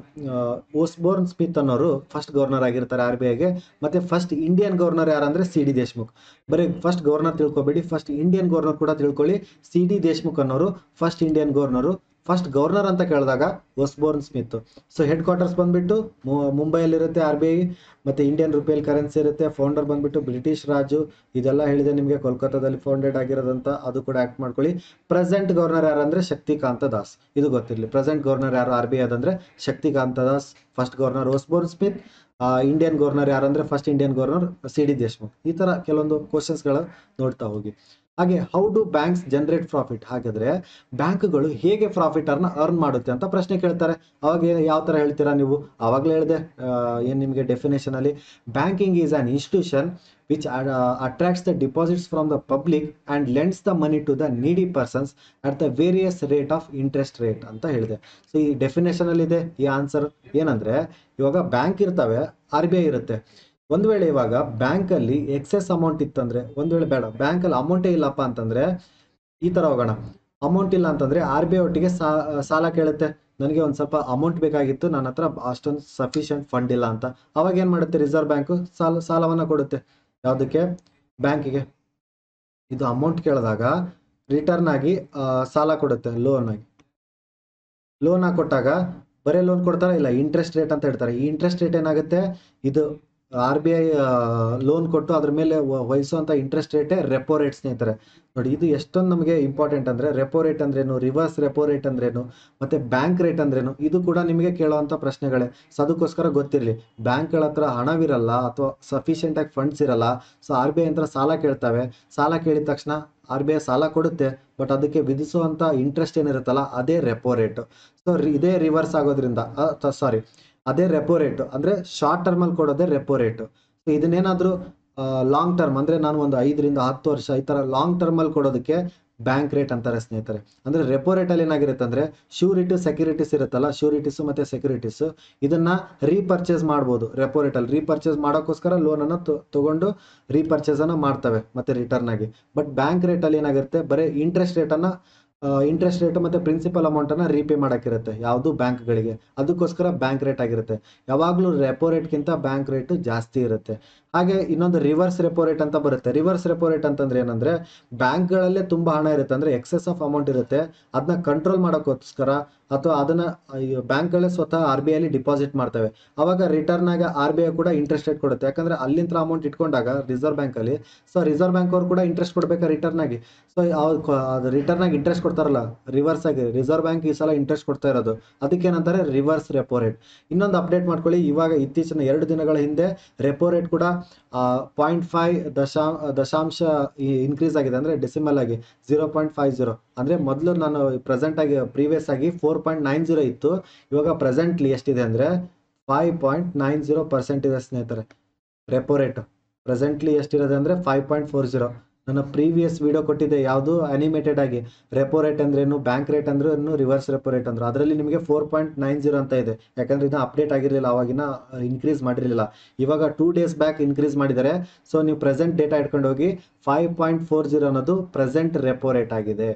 A: ಓಸ್ಬೋರ್ನ್ ಸ್ಮಿತ್ ಅನ್ನೋರು ಫಸ್ಟ್ ಗವರ್ನರ್ ಆಗಿರ್ತಾರೆ ಆರ್ ಬಿ ಐಗೆ ಮತ್ತೆ ಫಸ್ಟ್ ಇಂಡಿಯನ್ ಗವರ್ನರ್ ಯಾರಂದ್ರೆ ಸಿ ಡಿ ದೇಶ್ಮುಖ್ ಬರೀ ಫಸ್ಟ್ ಗವರ್ನರ್ ತಿಳ್ಕೊಬೇಡಿ ಫಸ್ಟ್ ಇಂಡಿಯನ್ ಗವರ್ನರ್ ಕೂಡ ತಿಳ್ಕೊಳ್ಳಿ ಸಿ ಡಿ ದೇಶ್ಮುಖ್ ಅನ್ನೋರು first Indian governor first governor ಅಂತ ಕೇಳಿದಾಗ Osborne Smith so head quarters ಬಂದ್ಬಿಟ್ಟು ಮುಂಬೈಯಲ್ಲಿರುತ್ತೆ ಆರ್ ಬಿ ಐ ಮತ್ತು ಇಂಡಿಯನ್ ರುಪಿಯಲ್ ಕರೆನ್ಸಿ ಇರುತ್ತೆ ಫೌಂಡರ್ ಬಂದ್ಬಿಟ್ಟು ಬ್ರಿಟಿಷ್ ರಾಜು ಇದೆಲ್ಲ ಹೇಳಿದೆ ನಿಮಗೆ ಕೋಲ್ಕತ್ತಾದಲ್ಲಿ ಫೌಂಡೆಡ್ ಆಗಿರೋದಂತ ಅದು ಕೂಡ ಆ್ಯಕ್ಟ್ ಮಾಡ್ಕೊಳ್ಳಿ ಪ್ರೆಸೆಂಟ್ ಗವರ್ನರ್ ಯಾರಂದ್ರೆ ಶಕ್ತಿಕಾಂತ ದಾಸ್ ಇದು ಗೊತ್ತಿರಲಿ ಪ್ರೆಸೆಂಟ್ ಗವರ್ನರ್ ಯಾರು ಆರ್ ಬಿ ಐ ಅದಂದ್ರೆ Shaktikanta Das first governor Osborne Smith Indian governor ಯಾರಂದ್ರೆ first Indian governor C D Deshmukh ಈ ಥರ ಕೆಲವೊಂದು ಕ್ವಶನ್ಸ್ಗಳ ನೋಡ್ತಾ ಹೋಗಿ ಹಾಗೆ how do banks generate profit ಹಾಗಾದ್ರೆ ಬ್ಯಾಂಕ್ಗಳು ಹೇಗೆ ಪ್ರಾಫಿಟ್ ಅರ್ನ ಅರ್ನ್ ಮಾಡುತ್ತೆ ಅಂತ ಪ್ರಶ್ನೆ ಕೇಳ್ತಾರೆ ಅವಾಗ ಯಾವ ಥರ ಹೇಳ್ತೀರಾ ನೀವು ಅವಾಗಲೇ ಹೇಳಿದೆ ಏನು ನಿಮಗೆ ಡೆಫಿನೇಷನ್ ಅಲ್ಲಿ banking is on institution which attracts the deposits from the public and lends the money to the needy persons at the various rate of interest rate ಅಂತ ಹೇಳಿದೆ ಸೊ ಈ ಡೆಫಿನೇಷನ್ ಅಲ್ಲಿ ಇದೆ ಈ ಆನ್ಸರ್ ಏನಂದ್ರೆ ಇವಾಗ ಬ್ಯಾಂಕ್ ಇರ್ತವೆ ಆರ್ ಬಿ ಐ ಇರುತ್ತೆ ಒಂದು ವೇಳೆ ಇವಾಗ ಬ್ಯಾಂಕಲ್ಲಿ ಎಕ್ಸೆಸ್ ಅಮೌಂಟ್ ಇತ್ತಂದ್ರೆ ಒಂದು ವೇಳೆ ಬೇಡ ಬ್ಯಾಂಕಲ್ಲಿ ಅಮೌಂಟೇ ಇಲ್ಲಪ್ಪ ಅಂತಂದ್ರೆ ಈ ಥರ ಹೋಗೋಣ ಅಮೌಂಟ್ ಇಲ್ಲ ಅಂತಂದ್ರೆ ಆರ್ ಬಿ ಐ ಒಟ್ಟಿಗೆ ಸಾಲ ಕೇಳುತ್ತೆ ನನಗೆ ಒಂದು ಸ್ವಲ್ಪ ಅಮೌಂಟ್ ಬೇಕಾಗಿತ್ತು ನನ್ನ ಹತ್ರ ಅಷ್ಟೊಂದು ಸಫಿಷಿಯಂಟ್ ಫಂಡ್ ಇಲ್ಲ ಅಂತ ಅವಾಗ ಏನು ಮಾಡುತ್ತೆ ರಿಸರ್ವ್ ಬ್ಯಾಂಕು ಸಾಲ ಸಾಲವನ್ನು ಕೊಡುತ್ತೆ ಯಾವುದಕ್ಕೆ ಬ್ಯಾಂಕಿಗೆ ಇದು ಅಮೌಂಟ್ ಕೇಳಿದಾಗ ರಿಟರ್ನ್ ಆಗಿ ಸಾಲ ಕೊಡುತ್ತೆ ಲೋನ್ ಆಗಿ ಲೋನ್ ಆಗಿ ಕೊಟ್ಟಾಗ ಬರೀ ಲೋನ್ ಕೊಡ್ತಾರ ಇಲ್ಲ ಇಂಟ್ರೆಸ್ಟ್ ರೇಟ್ ಅಂತ ಹೇಳ್ತಾರೆ ಈ ಇಂಟ್ರೆಸ್ಟ್ ರೇಟ್ ಏನಾಗುತ್ತೆ ಇದು ಆರ್ ಬಿ ಐ ಲೋನ್ ಕೊಟ್ಟು ಅದ್ರ ಮೇಲೆ ವಹಿಸುವಂಥ ಇಂಟ್ರೆಸ್ಟ್ ರೇಟೇ ರೆಪೋ ರೇಟ್ ಸ್ನೇಹಿತರೆ ನೋಡಿ ಇದು ಎಷ್ಟೊಂದು ನಮಗೆ ಇಂಪಾರ್ಟೆಂಟ್ ಅಂದರೆ ರೆಪೋ ರೇಟ್ ಅಂದ್ರೇನು ರಿವರ್ಸ್ ರೆಪೋ ರೇಟ್ ಅಂದ್ರೇನು ಮತ್ತು ಬ್ಯಾಂಕ್ ರೇಟ್ ಅಂದ್ರೇನು ಇದು ಕೂಡ ನಿಮಗೆ ಕೇಳುವಂಥ ಪ್ರಶ್ನೆಗಳೇ ಸೊ ಅದಕ್ಕೋಸ್ಕರ ಗೊತ್ತಿರಲಿ ಬ್ಯಾಂಕ್ಗಳ ಹತ್ರ ಹಣವಿರಲ್ಲ ಅಥವಾ ಸಫಿಷಿಯೆಂಟಾಗಿ ಫಂಡ್ಸ್ ಇರಲ್ಲ ಸೊ ಆರ್ ಬಿ ಐ ಹತ್ರ ಸಾಲ ಕೇಳ್ತವೆ ಸಾಲ ಕೇಳಿದ ತಕ್ಷಣ ಆರ್ ಬಿ ಐ ಸಾಲ ಕೊಡುತ್ತೆ ಬಟ್ ಅದಕ್ಕೆ ವಿಧಿಸುವಂಥ ಇಂಟ್ರೆಸ್ಟ್ ಏನಿರುತ್ತಲ್ಲ ಅದೇ ರೆಪೋ ರೇಟ್ ಸೊ ಇದೇ ರಿವರ್ಸ್ ಆಗೋದ್ರಿಂದ ಸಾರಿ ಅದೇ ರೆಪೋ ರೇಟ್ ಅಂದರೆ ಶಾರ್ಟ್ ಟರ್ಮಲ್ಲಿ ಕೊಡೋದೇ ರೆಪೋ ರೇಟ್ ಸೊ ಇದನ್ನೇನಾದರೂ ಲಾಂಗ್ ಟರ್ಮ್ ಅಂದರೆ ನಾನು ಒಂದು ಐದರಿಂದ ಹತ್ತು ವರ್ಷ ಈ ಥರ ಲಾಂಗ್ ಟರ್ಮಲ್ಲಿ ಕೊಡೋದಕ್ಕೆ ಬ್ಯಾಂಕ್ ರೇಟ್ ಅಂತಾರೆ ಸ್ನೇಹಿತರೆ ಅಂದರೆ ರೆಪೋ ರೇಟಲ್ಲಿ ಏನಾಗಿರುತ್ತೆ ಅಂದರೆ ಶ್ಯೂರಿಟಿ ಸೆಕ್ಯೂರಿಟೀಸ್ ಇರುತ್ತಲ್ಲ ಶ್ಯೂರಿಟೀಸು ಮತ್ತು ಸೆಕ್ಯೂರಿಟೀಸು ಇದನ್ನು ರೀಪರ್ಚೇಸ್ ಮಾಡ್ಬೋದು ರೆಪೋ ರೇಟಲ್ಲಿ ರೀಪರ್ಚೇಸ್ ಮಾಡೋಕ್ಕೋಸ್ಕರ ಲೋನನ್ನು ತೊಗೊಂಡು ರೀಪರ್ಚೇಸನ್ನು ಮಾಡ್ತವೆ ಮತ್ತು ರಿಟರ್ನ್ ಆಗಿ ಬಟ್ ಬ್ಯಾಂಕ್ ರೇಟಲ್ಲಿ ಏನಾಗಿರುತ್ತೆ ಬರೀ ಇಂಟ್ರೆಸ್ಟ್ ರೇಟನ್ನು ಇಂಟ್ರೆಸ್ಟ್ ರೇಟ್ ಮತ್ತು ಪ್ರಿನ್ಸಿಪಲ್ ಅಮೌಂಟನ್ನು ರೀಪೇ ಮಾಡೋಕ್ಕಿರುತ್ತೆ ಯಾವುದು ಬ್ಯಾಂಕ್ಗಳಿಗೆ ಅದಕ್ಕೋಸ್ಕರ ಬ್ಯಾಂಕ್ ರೇಟ್ ಆಗಿರುತ್ತೆ ಯಾವಾಗಲೂ ರೆಪೋ ರೇಟ್ಗಿಂತ ಬ್ಯಾಂಕ್ ರೇಟು ಜಾಸ್ತಿ ಇರುತ್ತೆ ಹಾಗೆ ಇನ್ನೊಂದು ರಿವರ್ಸ್ ರೆಪೋ ರೇಟ್ ಅಂತ ಬರುತ್ತೆ ರಿವರ್ಸ್ ರೆಪೋ ರೇಟ್ ಅಂತಂದ್ರೆ ಏನಂದ್ರೆ ಬ್ಯಾಂಕ್ಗಳಲ್ಲೇ ತುಂಬ ಹಣ ಇರುತ್ತೆ ಅಂದರೆ ಎಕ್ಸೆಸ್ ಆಫ್ ಅಮೌಂಟ್ ಇರುತ್ತೆ ಅದನ್ನ ಕಂಟ್ರೋಲ್ ಮಾಡೋಕ್ಕೋಸ್ಕರ ಅಥವಾ ಅದನ್ನ ಬ್ಯಾಂಕ್ಗಳೇ ಸ್ವತಃ ಆರ್ ಬಿ ಐಲಿ ಡಿಪಾಸಿಟ್ ಮಾಡ್ತವೆ ಅವಾಗ ರಿಟರ್ನ್ ಆಗ ಆರ್ ಬಿ ಐ ಕೂಡ ಇಂಟ್ರೆಸ್ಟ್ ರೇಟ್ ಕೊಡುತ್ತೆ ಯಾಕಂದ್ರೆ ಅಲ್ಲಿಂದ ಅಮೌಂಟ್ ಇಟ್ಕೊಂಡಾಗ ರಿಸರ್ವ್ ಬ್ಯಾಂಕಲ್ಲಿ ಸೊ ರಿಸರ್ವ್ ಬ್ಯಾಂಕ್ ಅವ್ರು ಕೂಡ ಇಂಟ್ರೆಸ್ಟ್ ಕೊಡಬೇಕಾ ರಿಟರ್ನ್ ಆಗಿ ಸೊ ಅದು ರಿಟರ್ನ್ ಆಗಿ ಇಂಟ್ರೆಸ್ಟ್ ಕೊಡ್ತಾರಲ್ಲ ರಿವರ್ಸ್ ಆಗಿ ರಿಸರ್ವ್ ಬ್ಯಾಂಕ್ ಈ ಸಲ ಇಂಟ್ರೆಸ್ಟ್ ಕೊಡ್ತಾ ಇರೋದು ಅದಕ್ಕೇನಂತಾರೆ ರಿವರ್ಸ್ ರೆಪೋ ರೇಟ್ ಇನ್ನೊಂದು ಅಪ್ಡೇಟ್ ಮಾಡ್ಕೊಳ್ಳಿ ಇವಾಗ ಇತ್ತೀಚಿನ ಎರಡು ದಿನಗಳ ಹಿಂದೆ ರೆಪೋ ರೇಟ್ ಕೂಡ ಪಾಯಿಂಟ್ ಫೈವ್ ದಶಾ ದಶಾಂಶ ಇನ್ಕ್ರೀಸ್ ಆಗಿದೆ ಅಂದರೆ ಡೆಸಿಮಲ್ ಆಗಿ ಜೀರೋ ಪಾಯಿಂಟ್ ಫೈವ್ ಜೀರೋ ಅಂದರೆ ಮೊದಲು ನಾನು ಪ್ರೆಸೆಂಟ್ ಆಗಿ ಪ್ರೀವಿಯಸ್ ಆಗಿ ಫೋರ್ ಪಾಯಿಂಟ್ ನೈನ್ ಜೀರೋ ಇತ್ತು ಇವಾಗ ಪ್ರೆಸೆಂಟ್ಲಿ ಎಷ್ಟಿದೆ ಅಂದರೆ five point nine zero percent ಇದೆ ಸ್ನೇಹಿತರೆ ರೆಪೋ ರೇಟ್ ಪ್ರೆಸೆಂಟ್ಲಿ ಎಷ್ಟಿರೋದೆ ಅಂದರೆ ಫೈವ್ ಪಾಯಿಂಟ್ ಫೋರ್ ಜೀರೋ ನನ್ನ ಪ್ರೀವಿಯಸ್ ವಿಡಿಯೋ ಕೊಟ್ಟಿದ್ದೆ ಯಾವುದು ಅನಿಮೇಟೆಡ್ ಆಗಿ ರೆಪೋ ರೇಟ್ ಅಂದ್ರೇನು ಬ್ಯಾಂಕ್ ರೇಟ್ ಅಂದ್ರೇನು ರಿವರ್ಸ್ ರೆಪೋ ರೇಟ್ ಅಂದ್ರೆ ಅದರಲ್ಲಿ ನಿಮಗೆ ಫೋರ್ ಪಾಯಿಂಟ್ ನೈನ್ ಜೀರೋ ಅಂತ ಇದೆ ಯಾಕಂದ್ರೆ ಇದನ್ನ ಅಪ್ಡೇಟ್ ಆಗಿರಲಿಲ್ಲ ಅವಾಗಿನ ಇನ್ಕ್ರೀಸ್ ಮಾಡಿರಲಿಲ್ಲ ಇವಾಗ ಟೂ ಡೇಸ್ ಬ್ಯಾಕ್ ಇನ್ಕ್ರೀಸ್ ಮಾಡಿದ್ದಾರೆ ಸೊ ನೀವು ಪ್ರೆಸೆಂಟ್ ಡೇಟಾ ಇಟ್ಕೊಂಡು ಹೋಗಿ ಫೈವ್ ಪಾಯಿಂಟ್ ಫೋರ್ ಜೀರೋ ಅನ್ನೋದು ಪ್ರೆಸೆಂಟ್ ರೆಪೋ ರೇಟ್ ಆಗಿದೆ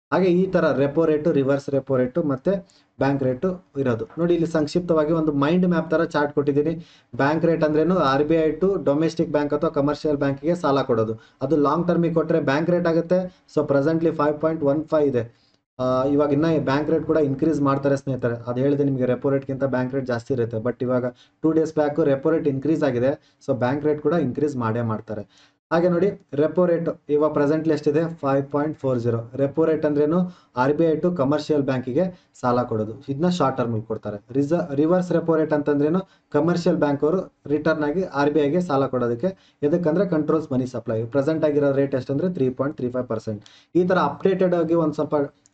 A: ಹಾಗೆ ಈ ಥರ repo rate reverse repo rate ಮತ್ತು ಬ್ಯಾಂಕ್ ರೇಟು ಇರೋದು ನೋಡಿ ಇಲ್ಲಿ ಸಂಕ್ಷಿಪ್ತವಾಗಿ ಒಂದು ಮೈಂಡ್ ಮ್ಯಾಪ್ ಥರ ಚಾರ್ಟ್ ಕೊಟ್ಟಿದ್ದೀನಿ ಬ್ಯಾಂಕ್ ರೇಟ್ ಅಂದ್ರೇನು R B I to domestic bank ಅಥವಾ ಕಮರ್ಷಿಯಲ್ ಬ್ಯಾಂಕಿಗೆ ಸಾಲ ಕೊಡೋದು ಅದು ಲಾಂಗ್ ಟರ್ಮಿಗೆ ಕೊಟ್ಟರೆ ಬ್ಯಾಂಕ್ ರೇಟ್ ಆಗುತ್ತೆ so presently five point one five ಇದೆ ಆ, ಇವಾಗ ಇನ್ನ ಬ್ಯಾಂಕ್ ರೇಟ್ ಕೂಡ ಇನ್ಕ್ರೀಸ್ ಮಾಡ್ತಾರೆ ಸ್ನೇಹಿತರೆ ಅದು ಹೇಳಿದೆ ನಿಮಗೆ ರೆಪೋ ರೇಟ್ಗಿಂತ ಬ್ಯಾಂಕ್ ರೇಟ್ ಜಾಸ್ತಿ ಇರುತ್ತೆ ಬಟ್ ಇವಾಗ two days back repo rate increase ಆಗಿದೆ ಸೊ ಬ್ಯಾಂಕ್ ರೇಟ್ ಕೂಡ ಇನ್ಕ್ರೀಸ್ ಮಾಡೇ ಮಾಡ್ತಾರೆ ಹಾಗೆ ನೋಡಿ ರೆಪೋ ರೇಟ್ ಇವಾಗ ಪ್ರೆಸೆಂಟ್ಲಿ ಎಷ್ಟಿದೆ five point four zero repo rate ಅಂದ್ರೇನು R B I to commercial ಬ್ಯಾಂಕಿಗೆ ಸಾಲ ಕೊಡೋದು ಇದನ್ನ ಶಾರ್ಟ್ ಟರ್ಮ್ ಕೊಡ್ತಾರೆ ರಿಸ ರಿವರ್ಸ್ ರೆಪೋ ರೇಟ್ ಅಂತಂದ್ರೇನು ಕಮರ್ಷಿಯಲ್ ಬ್ಯಾಂಕ್ ಅವರು ರಿಟರ್ನ್ ಆಗಿ ಆರ್ ಬಿ ಐಗೆ ಸಾಲ ಕೊಡೋದಕ್ಕೆ ಎದಕ್ಕಂದ್ರೆ ಕಂಟ್ರೋಲ್ಸ್ ಮನಿ ಸಪ್ಲೈ ಪ್ರೆಸೆಂಟ್ ಆಗಿರೋ ರೇಟ್ ಎಷ್ಟಂದ್ರೆ three point three five percent ಈ ಥರ ಅಪ್ಡೇಟೆಡ್ ಆಗಿ ಒಂದು ಸ್ವಲ್ಪ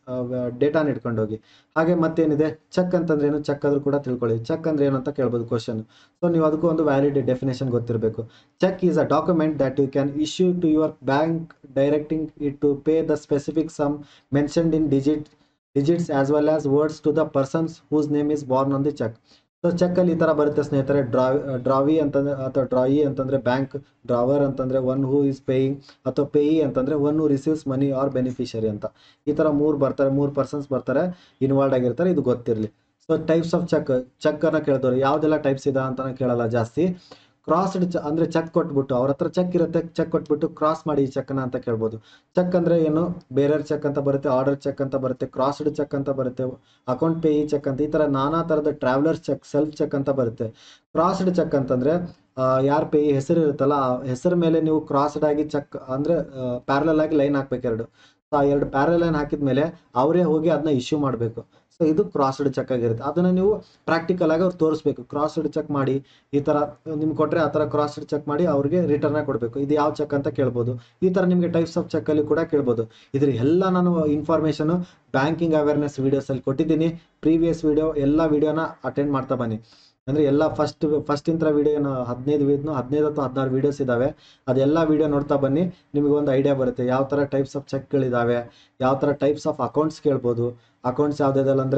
A: ಡೇಟಾನ ಇಟ್ಕೊಂಡು ಹೋಗಿ ಹಾಗೆ ಮತ್ತೇನಿದೆ ಚೆಕ್ ಅಂತಂದ್ರೆ ಏನು ಚೆಕ್ ಆದ್ರೂ ಕೂಡ ತಿಳ್ಕೊಳ್ಳಿ ಚೆಕ್ ಅಂದ್ರೆ ಏನು ಅಂತ ಕೇಳ್ಬೋದು ಕ್ವಶನ್ ಸೊ ನೀವು ಅದಕ್ಕೂ ಒಂದು ವ್ಯಾಲಿಡ್ ಡೆಫಿನೇಷನ್ ಗೊತ್ತಿರಬೇಕು cheque is a document that you can issue to your bank directing it to pay the specific sum mentioned in digit digits as well as words to the persons whose name is borne on the cheque so ಚೆಕ್ಕಲ್ಲಿ ಈ ಥರ ಬರುತ್ತೆ ಸ್ನೇಹಿತರೆ draw ಡ್ರಾವಿ ಅಂತಂದ್ರೆ ಅಥವಾ drawee ಅಂತಂದ್ರೆ bank drawer ಅಂತಂದ್ರೆ one who is paying ಅಥವಾ ಪೇಯಿ ಅಂತಂದ್ರೆ one who receives money or beneficiary ಅಂತ ಈ ಥರ ಮೂರು ಬರ್ತಾರೆ ಮೂರು ಪರ್ಸನ್ಸ್ ಬರ್ತಾರೆ ಇನ್ವಾಲ್ವ್ ಆಗಿರ್ತಾರೆ ಇದು ಗೊತ್ತಿರಲಿ so types of cheque cheque ಅನ್ನ ಕೇಳ್ತಾರೆ ಯಾವ್ದೆಲ್ಲ ಟೈಪ್ಸ್ ಇದೆ ಅಂತಾನೆ ಕೇಳಲ್ಲ ಜಾಸ್ತಿ ಕ್ರಾಸ್ಡ್ ಅಂದ್ರೆ ಚೆಕ್ ಕೊಟ್ಬಿಟ್ಟು ಅವ್ರ ಹತ್ರ ಚೆಕ್ ಇರುತ್ತೆ ಚೆಕ್ ಕೊಟ್ಬಿಟ್ಟು ಕ್ರಾಸ್ ಮಾಡಿ ಈ ಚೆಕ್ನ ಅಂತ ಕೇಳ್ಬೋದು ಚೆಕ್ ಅಂದ್ರೆ ಏನು ಬೇರೆ ಚೆಕ್ ಅಂತ ಬರುತ್ತೆ ಆರ್ಡರ್ ಚೆಕ್ ಅಂತ ಬರುತ್ತೆ ಕ್ರಾಸ್ಡ್ ಚೆಕ್ ಅಂತ ಬರುತ್ತೆ ಅಕೌಂಟ್ ಪೇ ಚೆಕ್ ಅಂತ ಈ ತರ ನಾನಾ ತರದ ಟ್ರಾವೆಲರ್ ಚೆಕ್ ಸೆಲ್ಫ್ ಚೆಕ್ ಅಂತ ಬರುತ್ತೆ ಕ್ರಾಸ್ಡ್ ಚೆಕ್ ಅಂತಂದ್ರೆ ಯಾರ ಪೇ ಹೆಸರು ಇರುತ್ತಲ್ಲ ಆ ಹೆಸರು ಮೇಲೆ ನೀವು ಕ್ರಾಸ್ಡ್ ಆಗಿ ಚೆಕ್ ಅಂದ್ರೆ ಪ್ಯಾರಲಲ್ ಆಗಿ ಲೈನ್ ಹಾಕ್ಬೇಕು ಎರಡು ಆ ಎರಡು ಪ್ಯಾರಲ್ ಲೈನ್ ಹಾಕಿದ್ಮೇಲೆ ಅವರೇ ಹೋಗಿ ಅದನ್ನ ಇಶ್ಯೂ ಮಾಡಬೇಕು ಸೊ ಇದು ಕ್ರಾಸ್ಡ್ ಚೆಕ್ ಆಗಿರುತ್ತೆ ಅದನ್ನ ನೀವು ಪ್ರಾಕ್ಟಿಕಲ್ ಆಗಿ ಅವ್ರು ತೋರಿಸ್ಬೇಕು ಕ್ರಾಸ್ಡ್ ಚೆಕ್ ಮಾಡಿ ಈ ತರ ನಿಮ್ಗೆ ಕೊಟ್ರೆ ಆ ತರ ಕ್ರಾಸ್ಡ್ ಚೆಕ್ ಮಾಡಿ ಅವ್ರಿಗೆ ರಿಟರ್ನ್ ಕೊಡಬೇಕು ಇದು ಯಾವ ಚೆಕ್ ಅಂತ ಕೇಳ್ಬೋದು ಈ ತರ ನಿಮಗೆ ಟೈಪ್ಸ್ ಆಫ್ ಚೆಕ್ ಅಲ್ಲಿ ಕೂಡ ಕೇಳ್ಬೋದು ಇದ್ರ ಎಲ್ಲ ನಾನು ಇನ್ಫಾರ್ಮೇಶನ್ ಬ್ಯಾಂಕಿಂಗ್ ಅವೇರ್ನೆಸ್ ವಿಡಿಯೋಸ್ ಅಲ್ಲಿ ಕೊಟ್ಟಿದ್ದೀನಿ ಪ್ರೀವಿಯಸ್ ವಿಡಿಯೋ ಎಲ್ಲ ವಿಡಿಯೋನ ಅಟೆಂಡ್ ಮಾಡ್ತಾ ಬನ್ನಿ ಅಂದ್ರೆ ಎಲ್ಲ ಫಸ್ಟ್ ಫಸ್ಟ್ ಇಂತ್ರ ವಿಡಿಯೋನ ಹದಿನೈದು ವಿಡಿಯೋ ಹದಿನೈದು ಅಥವಾ ಹದಿನಾರು ವಿಡಿಯೋಸ್ ಇದಾವೆ ಅದೆಲ್ಲ ವಿಡಿಯೋ ನೋಡ್ತಾ ಬನ್ನಿ ನಿಮಗೆ ಒಂದು ಐಡಿಯಾ ಬರುತ್ತೆ ಯಾವ ಥರ ಟೈಪ್ಸ್ ಆಫ್ ಚೆಕ್ಗಳಿದಾವೆ ಯಾವ ಥರ ಟೈಪ್ಸ್ ಆಫ್ ಅಕೌಂಟ್ಸ್ ಕೇಳ್ಬೋದು ಅಕೌಂಟ್ಸ್ ಯಾವುದಿದೆಲ್ಲ ಅಂದರೆ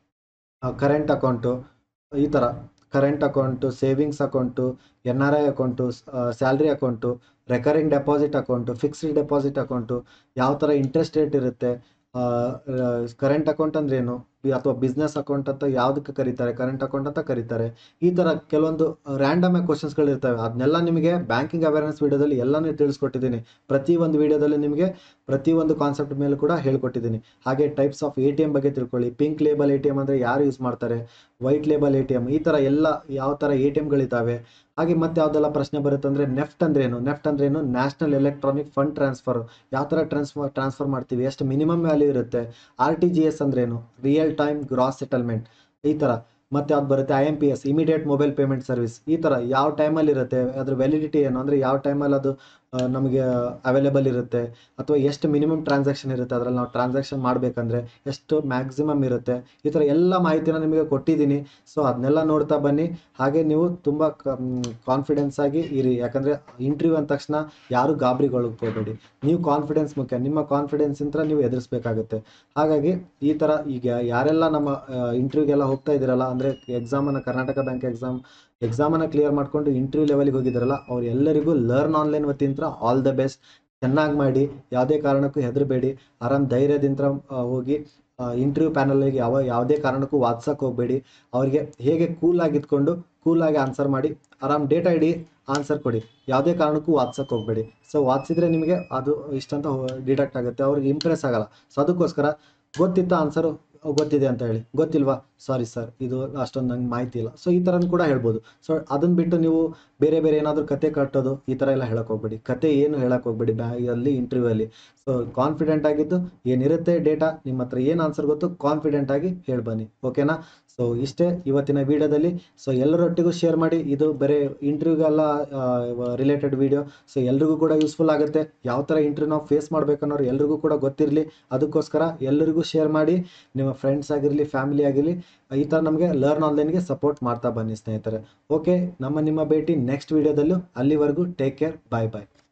A: ಕರೆಂಟ್ ಅಕೌಂಟು ಈ ಥರ current account savings account N R I account salary account recurring deposit account fixed deposit account ಯಾವ ಥರ ಇಂಟ್ರೆಸ್ಟ್ ರೇಟ್ ಇರುತ್ತೆ ಕರೆಂಟ್ ಅಕೌಂಟ್ ಅಂದ್ರೆ ಏನು ಅಥವಾ ಬಿಸ್ನೆಸ್ ಅಕೌಂಟ್ ಅಂತ ಯಾವುದಕ್ಕೆ ಕರೀತಾರೆ ಕರೆಂಟ್ ಅಕೌಂಟ್ ಅಂತ ಕರೀತಾರೆ ಈ ತರ ಕೆಲವೊಂದು ರ್ಯಾಂಡಮ್ ಆಗಿ ಕ್ವಶನ್ಸ್ಗಳು ಇರ್ತವೆ ಅದನ್ನೆಲ್ಲ ನಿಮಗೆ ಬ್ಯಾಂಕಿಂಗ್ ಅವೇರ್ನೆಸ್ ವಿಡಿಯೋದಲ್ಲಿ ಎಲ್ಲಾನು ತಿಳಿಸ್ಕೊಟ್ಟಿದ್ದೀನಿ ಪ್ರತಿ ಒಂದು ವಿಡಿಯೋದಲ್ಲಿ ನಿಮಗೆ ಪ್ರತಿ ಒಂದು ಕಾನ್ಸೆಪ್ಟ್ ಮೇಲೆ ಕೂಡ ಹೇಳ್ಕೊಟ್ಟಿದ್ದೀನಿ ಹಾಗೆ types of A T M ಬಗ್ಗೆ ತಿಳ್ಕೊಳ್ಳಿ pink label A T M ಅಂದರೆ ಯಾರು ಯೂಸ್ ಮಾಡ್ತಾರೆ white label A T M ಈ ಥರ ಎಲ್ಲ ಯಾವ ಥರ ಎ ಟಿ ಎಮ್ಗಳಿದ್ದಾವೆ ಹಾಗೆ ಮತ್ತೆ ಯಾವುದೆಲ್ಲ ಪ್ರಶ್ನೆ ಬರುತ್ತೆ ಅಂದರೆ ನೆಫ್ಟ್ ಅಂದ್ರೆ ಏನು ನೆಫ್ಟ್ ಅಂದ್ರೆ ಏನು ನ್ಯಾಷನಲ್ ಎಲೆಕ್ಟ್ರಾನಿಕ್ ಫಂಡ್ ಟ್ರಾನ್ಸ್ಫರ್ ಯಾವ ಥರ ಟ್ರಾನ್ಸ್ಫರ್ ಟ್ರಾನ್ಸ್ಫರ್ ಮಾಡ್ತೀವಿ ಎಷ್ಟು ಮಿನಿಮಮ್ ವ್ಯಾಲ್ಯೂ ಇರುತ್ತೆ ಆರ್ ಟಿ ಜಿ ಎಸ್ ಅಂದ್ರೇನು ರಿಯಲ್ ಟೈಮ್ ಗ್ರಾಸ್ ಸೆಟಲ್ಮೆಂಟ್ ಈ ಥರ ಮತ್ತೆ ಯಾವ್ದು ಬರುತ್ತೆ I M P S immediate mobile payment service ಈ ಥರ ಯಾವ ಟೈಮಲ್ಲಿ ಇರುತ್ತೆ ಅದ್ರ ವ್ಯಾಲಿಡಿಟಿ ಏನು ಅಂದರೆ ಯಾವ ಟೈಮಲ್ಲಿ ಅದು ಆ, ನಮಗೆ ಅವೈಲೇಬಲ್ ಇರುತ್ತೆ ಅಥವಾ ಎಷ್ಟು ಮಿನಿಮಮ್ ಟ್ರಾನ್ಸಾಕ್ಷನ್ ಇರುತ್ತೆ ಅದರಲ್ಲಿ ನಾವು ಟ್ರಾನ್ಸಾಕ್ಷನ್ ಮಾಡಬೇಕಂದ್ರೆ ಎಷ್ಟು ಮ್ಯಾಕ್ಸಿಮಮ್ ಇರುತ್ತೆ ಈ ಥರ ಎಲ್ಲ ಮಾಹಿತಿನ ನಿಮಗೆ ಕೊಟ್ಟಿದ್ದೀನಿ ಸೊ ಅದನ್ನೆಲ್ಲ ನೋಡ್ತಾ ಬನ್ನಿ ಹಾಗೆ ನೀವು ತುಂಬ ಕಾನ್ಫಿಡೆನ್ಸ್ ಆಗಿ ಇರಿ ಯಾಕಂದರೆ ಇಂಟರ್ವ್ಯೂ ಅಂದ ತಕ್ಷಣ ಯಾರು ಗಾಬರಿಗೊಳಗೋಬೇಡಿ ನೀವು ಕಾನ್ಫಿಡೆನ್ಸ್ ಮುಖ್ಯ ನಿಮ್ಮ ಕಾನ್ಫಿಡೆನ್ಸ್ ಇಂದ ನೀವು ಎದುರಿಸ್ಬೇಕಾಗುತ್ತೆ ಹಾಗಾಗಿ ಈ ಥರ ಈಗ ಯಾರೆಲ್ಲ ನಮ್ಮ ಇಂಟರ್ವ್ಯೂಗೆಲ್ಲ ಹೋಗ್ತಾ ಇದ್ದೀರಲ್ಲ ಅಂದರೆ ಎಕ್ಸಾಮನ್ನು ಕರ್ನಾಟಕ ಬ್ಯಾಂಕ್ ಎಕ್ಸಾಮ್ ಎಕ್ಸಾಮನ್ನು ಕ್ಲಿಯರ್ ಮಾಡ್ಕೊಂಡು ಇಂಟರ್ವ್ಯೂ ಲೆವೆಲ್ಗೆ ಹೋಗಿದ್ದಾರಲ್ಲ ಅವ್ರು ಎಲ್ಲರಿಗೂ ಲರ್ನ್ ಆನ್ಲೈನ್ ವತಿಯಿಂದ ಆಲ್ ದ ಬೆಸ್ಟ್ ಚೆನ್ನಾಗಿ ಮಾಡಿ ಯಾವುದೇ ಕಾರಣಕ್ಕೂ ಹೆದರಬೇಡಿ ಆರಾಮ್ ಧೈರ್ಯದಿಂದ ಆ, ಹೋಗಿ ಇಂಟರ್ವ್ಯೂ ಪ್ಯಾನಲ್ಗೆ ಯಾವ ಯಾವುದೇ ಕಾರಣಕ್ಕೂ ವಾದ್ಸಕ್ಕೆ ಹೋಗಬೇಡಿ ಅವ್ರಿಗೆ ಹೇಗೆ ಕೂಲ್ ಆಗಿದ್ಕೊಂಡು ಕೂಲಾಗಿ ಆನ್ಸರ್ ಮಾಡಿ ಆರಾಮ್ ಡೇಟಾ ಇಡಿ ಆನ್ಸರ್ ಕೊಡಿ ಯಾವುದೇ ಕಾರಣಕ್ಕೂ ವಾದ್ಸಕ್ಕೆ ಹೋಗಬೇಡಿ ಸೊ ವಾದ್ಸಿದ್ರೆ ನಿಮಗೆ ಅದು ಇಷ್ಟಂತ ಡಿಡಕ್ಟ್ ಆಗುತ್ತೆ ಅವ್ರಿಗೆ ಇಂಪ್ರೆಸ್ ಆಗಲ್ಲ ಸೊ ಅದಕ್ಕೋಸ್ಕರ ಗೊತ್ತಿತ್ತ ಆನ್ಸರು ಗೊತ್ತಿದೆ ಅಂತ ಹೇಳಿ ಗೊತ್ತಿಲ್ವಾ ಸಾರಿ ಸರ್ ಇದು ಅಷ್ಟೊಂದು ನಂಗೆ ಮಾಹಿತಿ ಇಲ್ಲ ಸೊ ಈ ಥರ ಕೂಡ ಹೇಳ್ಬೋದು ಸೊ ಅದನ್ನ ಬಿಟ್ಟು ನೀವು ಬೇರೆ ಬೇರೆ ಏನಾದರೂ ಕತೆ ಕಟ್ಟೋದು ಈ ಥರ ಎಲ್ಲ ಹೇಳಕ್ ಹೋಗ್ಬೇಡಿ ಕತೆ ಏನು ಹೇಳಕ್ ಹೋಗ್ಬೇಡಿ ಬ್ಯಾ ಅಲ್ಲಿ ಇಂಟರ್ವ್ಯೂ ಅಲ್ಲಿ ಸೊ ಕಾನ್ಫಿಡೆಂಟ್ ಆಗಿದ್ದು ಏನಿರುತ್ತೆ ಡೇಟಾ ನಿಮ್ಮ ಹತ್ರ ಏನು ಆನ್ಸರ್ ಗೊತ್ತು ಕಾನ್ಫಿಡೆಂಟ್ ಆಗಿ ಹೇಳಿ ಬನ್ನಿ ಓಕೆನಾ ಸೊ ಇಷ್ಟೇ ಇವತ್ತಿನ ವಿಡಿಯೋದಲ್ಲಿ ಸೊ ಎಲ್ಲರೊಟ್ಟಿಗೂ ಶೇರ್ ಮಾಡಿ ಇದು ಬರೀ ಇಂಟರ್ವ್ಯೂಗೆಲ್ಲ ರಿಲೇಟೆಡ್ ವಿಡಿಯೋ ಸೊ ಎಲ್ರಿಗೂ ಕೂಡ ಯೂಸ್ಫುಲ್ ಆಗುತ್ತೆ ಯಾವ ಥರ ಇಂಟರ್ವ್ಯೂ ನಾವು ಫೇಸ್ ಮಾಡ್ಬೇಕನ್ನೋರು ಎಲ್ರಿಗೂ ಕೂಡ ಗೊತ್ತಿರಲಿ ಅದಕ್ಕೋಸ್ಕರ ಎಲ್ಲರಿಗೂ ಶೇರ್ ಮಾಡಿ ನಿಮ್ಮ ಫ್ರೆಂಡ್ಸ್ ಆಗಿರಲಿ ಫ್ಯಾಮಿಲಿ ಆಗಿರಲಿ ಈ ಥರ ನಮಗೆ ಲರ್ನ್ ಆನ್ಲೈನ್ಗೆ ಸಪೋರ್ಟ್ ಮಾಡ್ತಾ ಬನ್ನಿ ಸ್ನೇಹಿತರೆ ಓಕೆ ನಮ್ಮ ನಿಮ್ಮ ಭೇಟಿ ನೆಕ್ಸ್ಟ್ ವಿಡಿಯೋದಲ್ಲೂ ಅಲ್ಲಿವರೆಗೂ ಟೇಕ್ ಕೇರ್ ಬಾಯ್ ಬಾಯ್